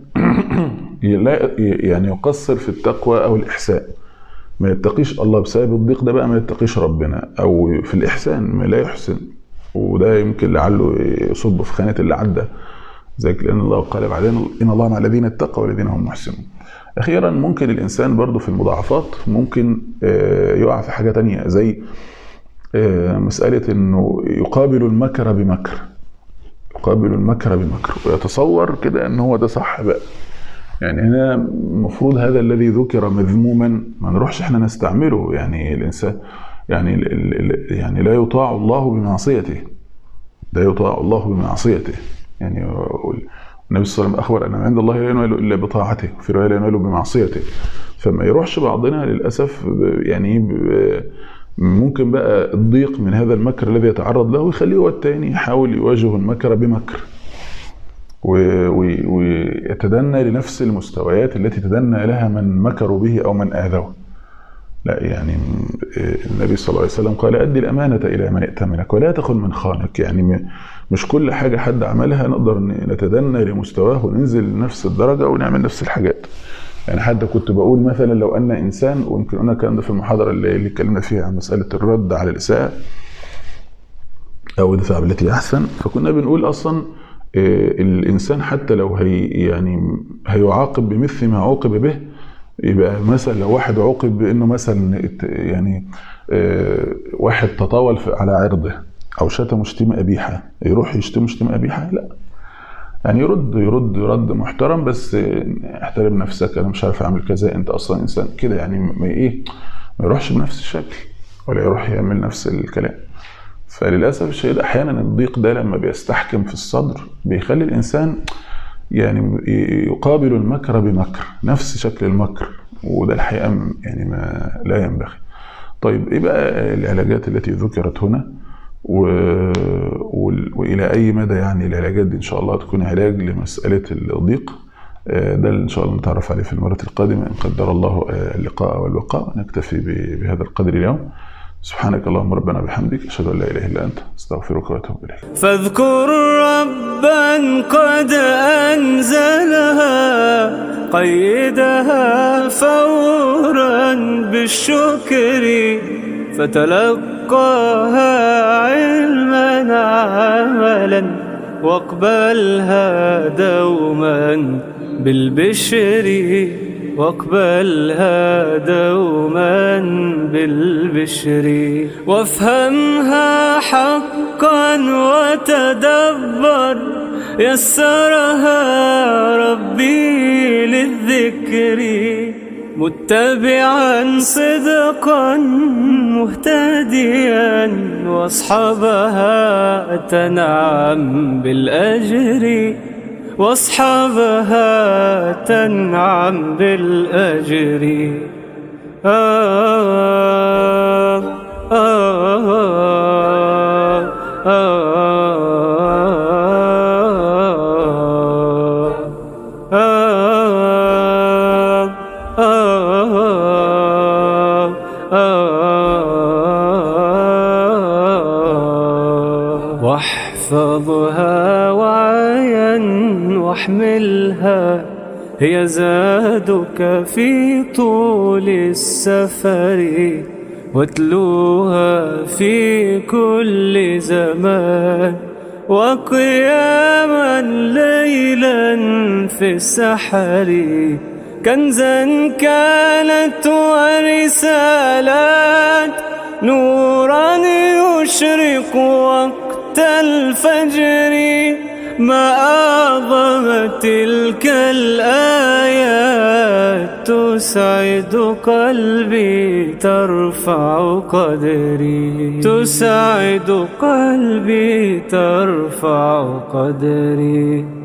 يعني يقصر في التقوى او الاحسان ما يتقيش الله بسبب الضيق ده بقى ما يتقيش ربنا او في الاحسان ما لا يحسن وده يمكن لعله يصب في خانه اللي عدى زيك لان الله قال بعدين ان الله مع الذين اتقوا والذين هم محسنون اخيرا ممكن الانسان برضو في المضاعفات ممكن يقع في حاجه تانية زي مساله انه يقابل المكر بمكر يقابل المكر بمكر ويتصور كده ان هو ده صح بقى يعني هنا المفروض هذا الذي ذكر مذموما ما نروحش احنا نستعمله يعني الانسان يعني يعني لا يطاع الله بمعصيته لا يطاع الله بمعصيته يعني النبي صلى الله عليه وسلم اخبر ان عند الله لا ينال الا بطاعته في روايه لا ينال بمعصيته فما يروحش بعضنا للاسف يعني ممكن بقى الضيق من هذا المكر الذي يتعرض له يخليه هو الثاني يحاول يواجه المكر بمكر ويتدنى لنفس المستويات التي تدنى لها من مكروا به او من اذوه لا يعني النبي صلى الله عليه وسلم قال أدي الأمانة إلى من ائتمنك ولا تخن من خانك يعني مش كل حاجة حد عملها نقدر نتدنى لمستواه وننزل لنفس الدرجة ونعمل نفس الحاجات يعني حتى كنت بقول مثلا لو أن إنسان ويمكن قلنا الكلام ده في المحاضرة اللي, اللي اتكلمنا فيها عن مسألة الرد على الإساءة أو الدفاع بالتي أحسن فكنا بنقول أصلا الإنسان حتى لو هي يعني هيعاقب بمثل ما عوقب به يبقى مثلا لو واحد عوقب بانه مثلا يعني واحد تطاول على عرضه او شتم شتيمه قبيحه يروح يشتم شتيمه قبيحه لا يعني يرد يرد رد محترم بس احترم نفسك انا مش عارف اعمل كذا انت اصلا انسان كده يعني ما ايه ما يروحش بنفس الشكل ولا يروح يعمل نفس الكلام فللاسف الشديد احيانا الضيق ده لما بيستحكم في الصدر بيخلي الانسان يعني يقابل المكر بمكر نفس شكل المكر وده الحقيقه يعني ما لا ينبغي طيب ايه بقى العلاجات التي ذكرت هنا و... والى اي مدى يعني العلاجات دي ان شاء الله تكون علاج لمساله الضيق ده ان شاء الله نتعرف عليه في المره القادمه ان قدر الله اللقاء والبقاء نكتفي بهذا القدر اليوم سبحانك اللهم ربنا بحمدك اشهد ان لا اله الا انت استغفرك واتوب اليك فاذكر ربا قد انزلها قيدها فورا بالشكر فتلقاها علما عملا واقبلها دوما بالبشر واقبلها دوما بالبشر وافهمها حقا وتدبر يسرها ربي للذكر متبعا صدقا مهتديا واصحابها تنعم بالاجر واصحابها تنعم بالأجر آه آه آه آه احفظها وعيا واحملها هي زادك في طول السفر واتلوها في كل زمان وقياما ليلا في السحر كنزا كانت ورسالات نورا يشرق وقت الفجر ما أعظم تلك الآيات تسعد قلبي ترفع قدري تسعد قلبي ترفع قدري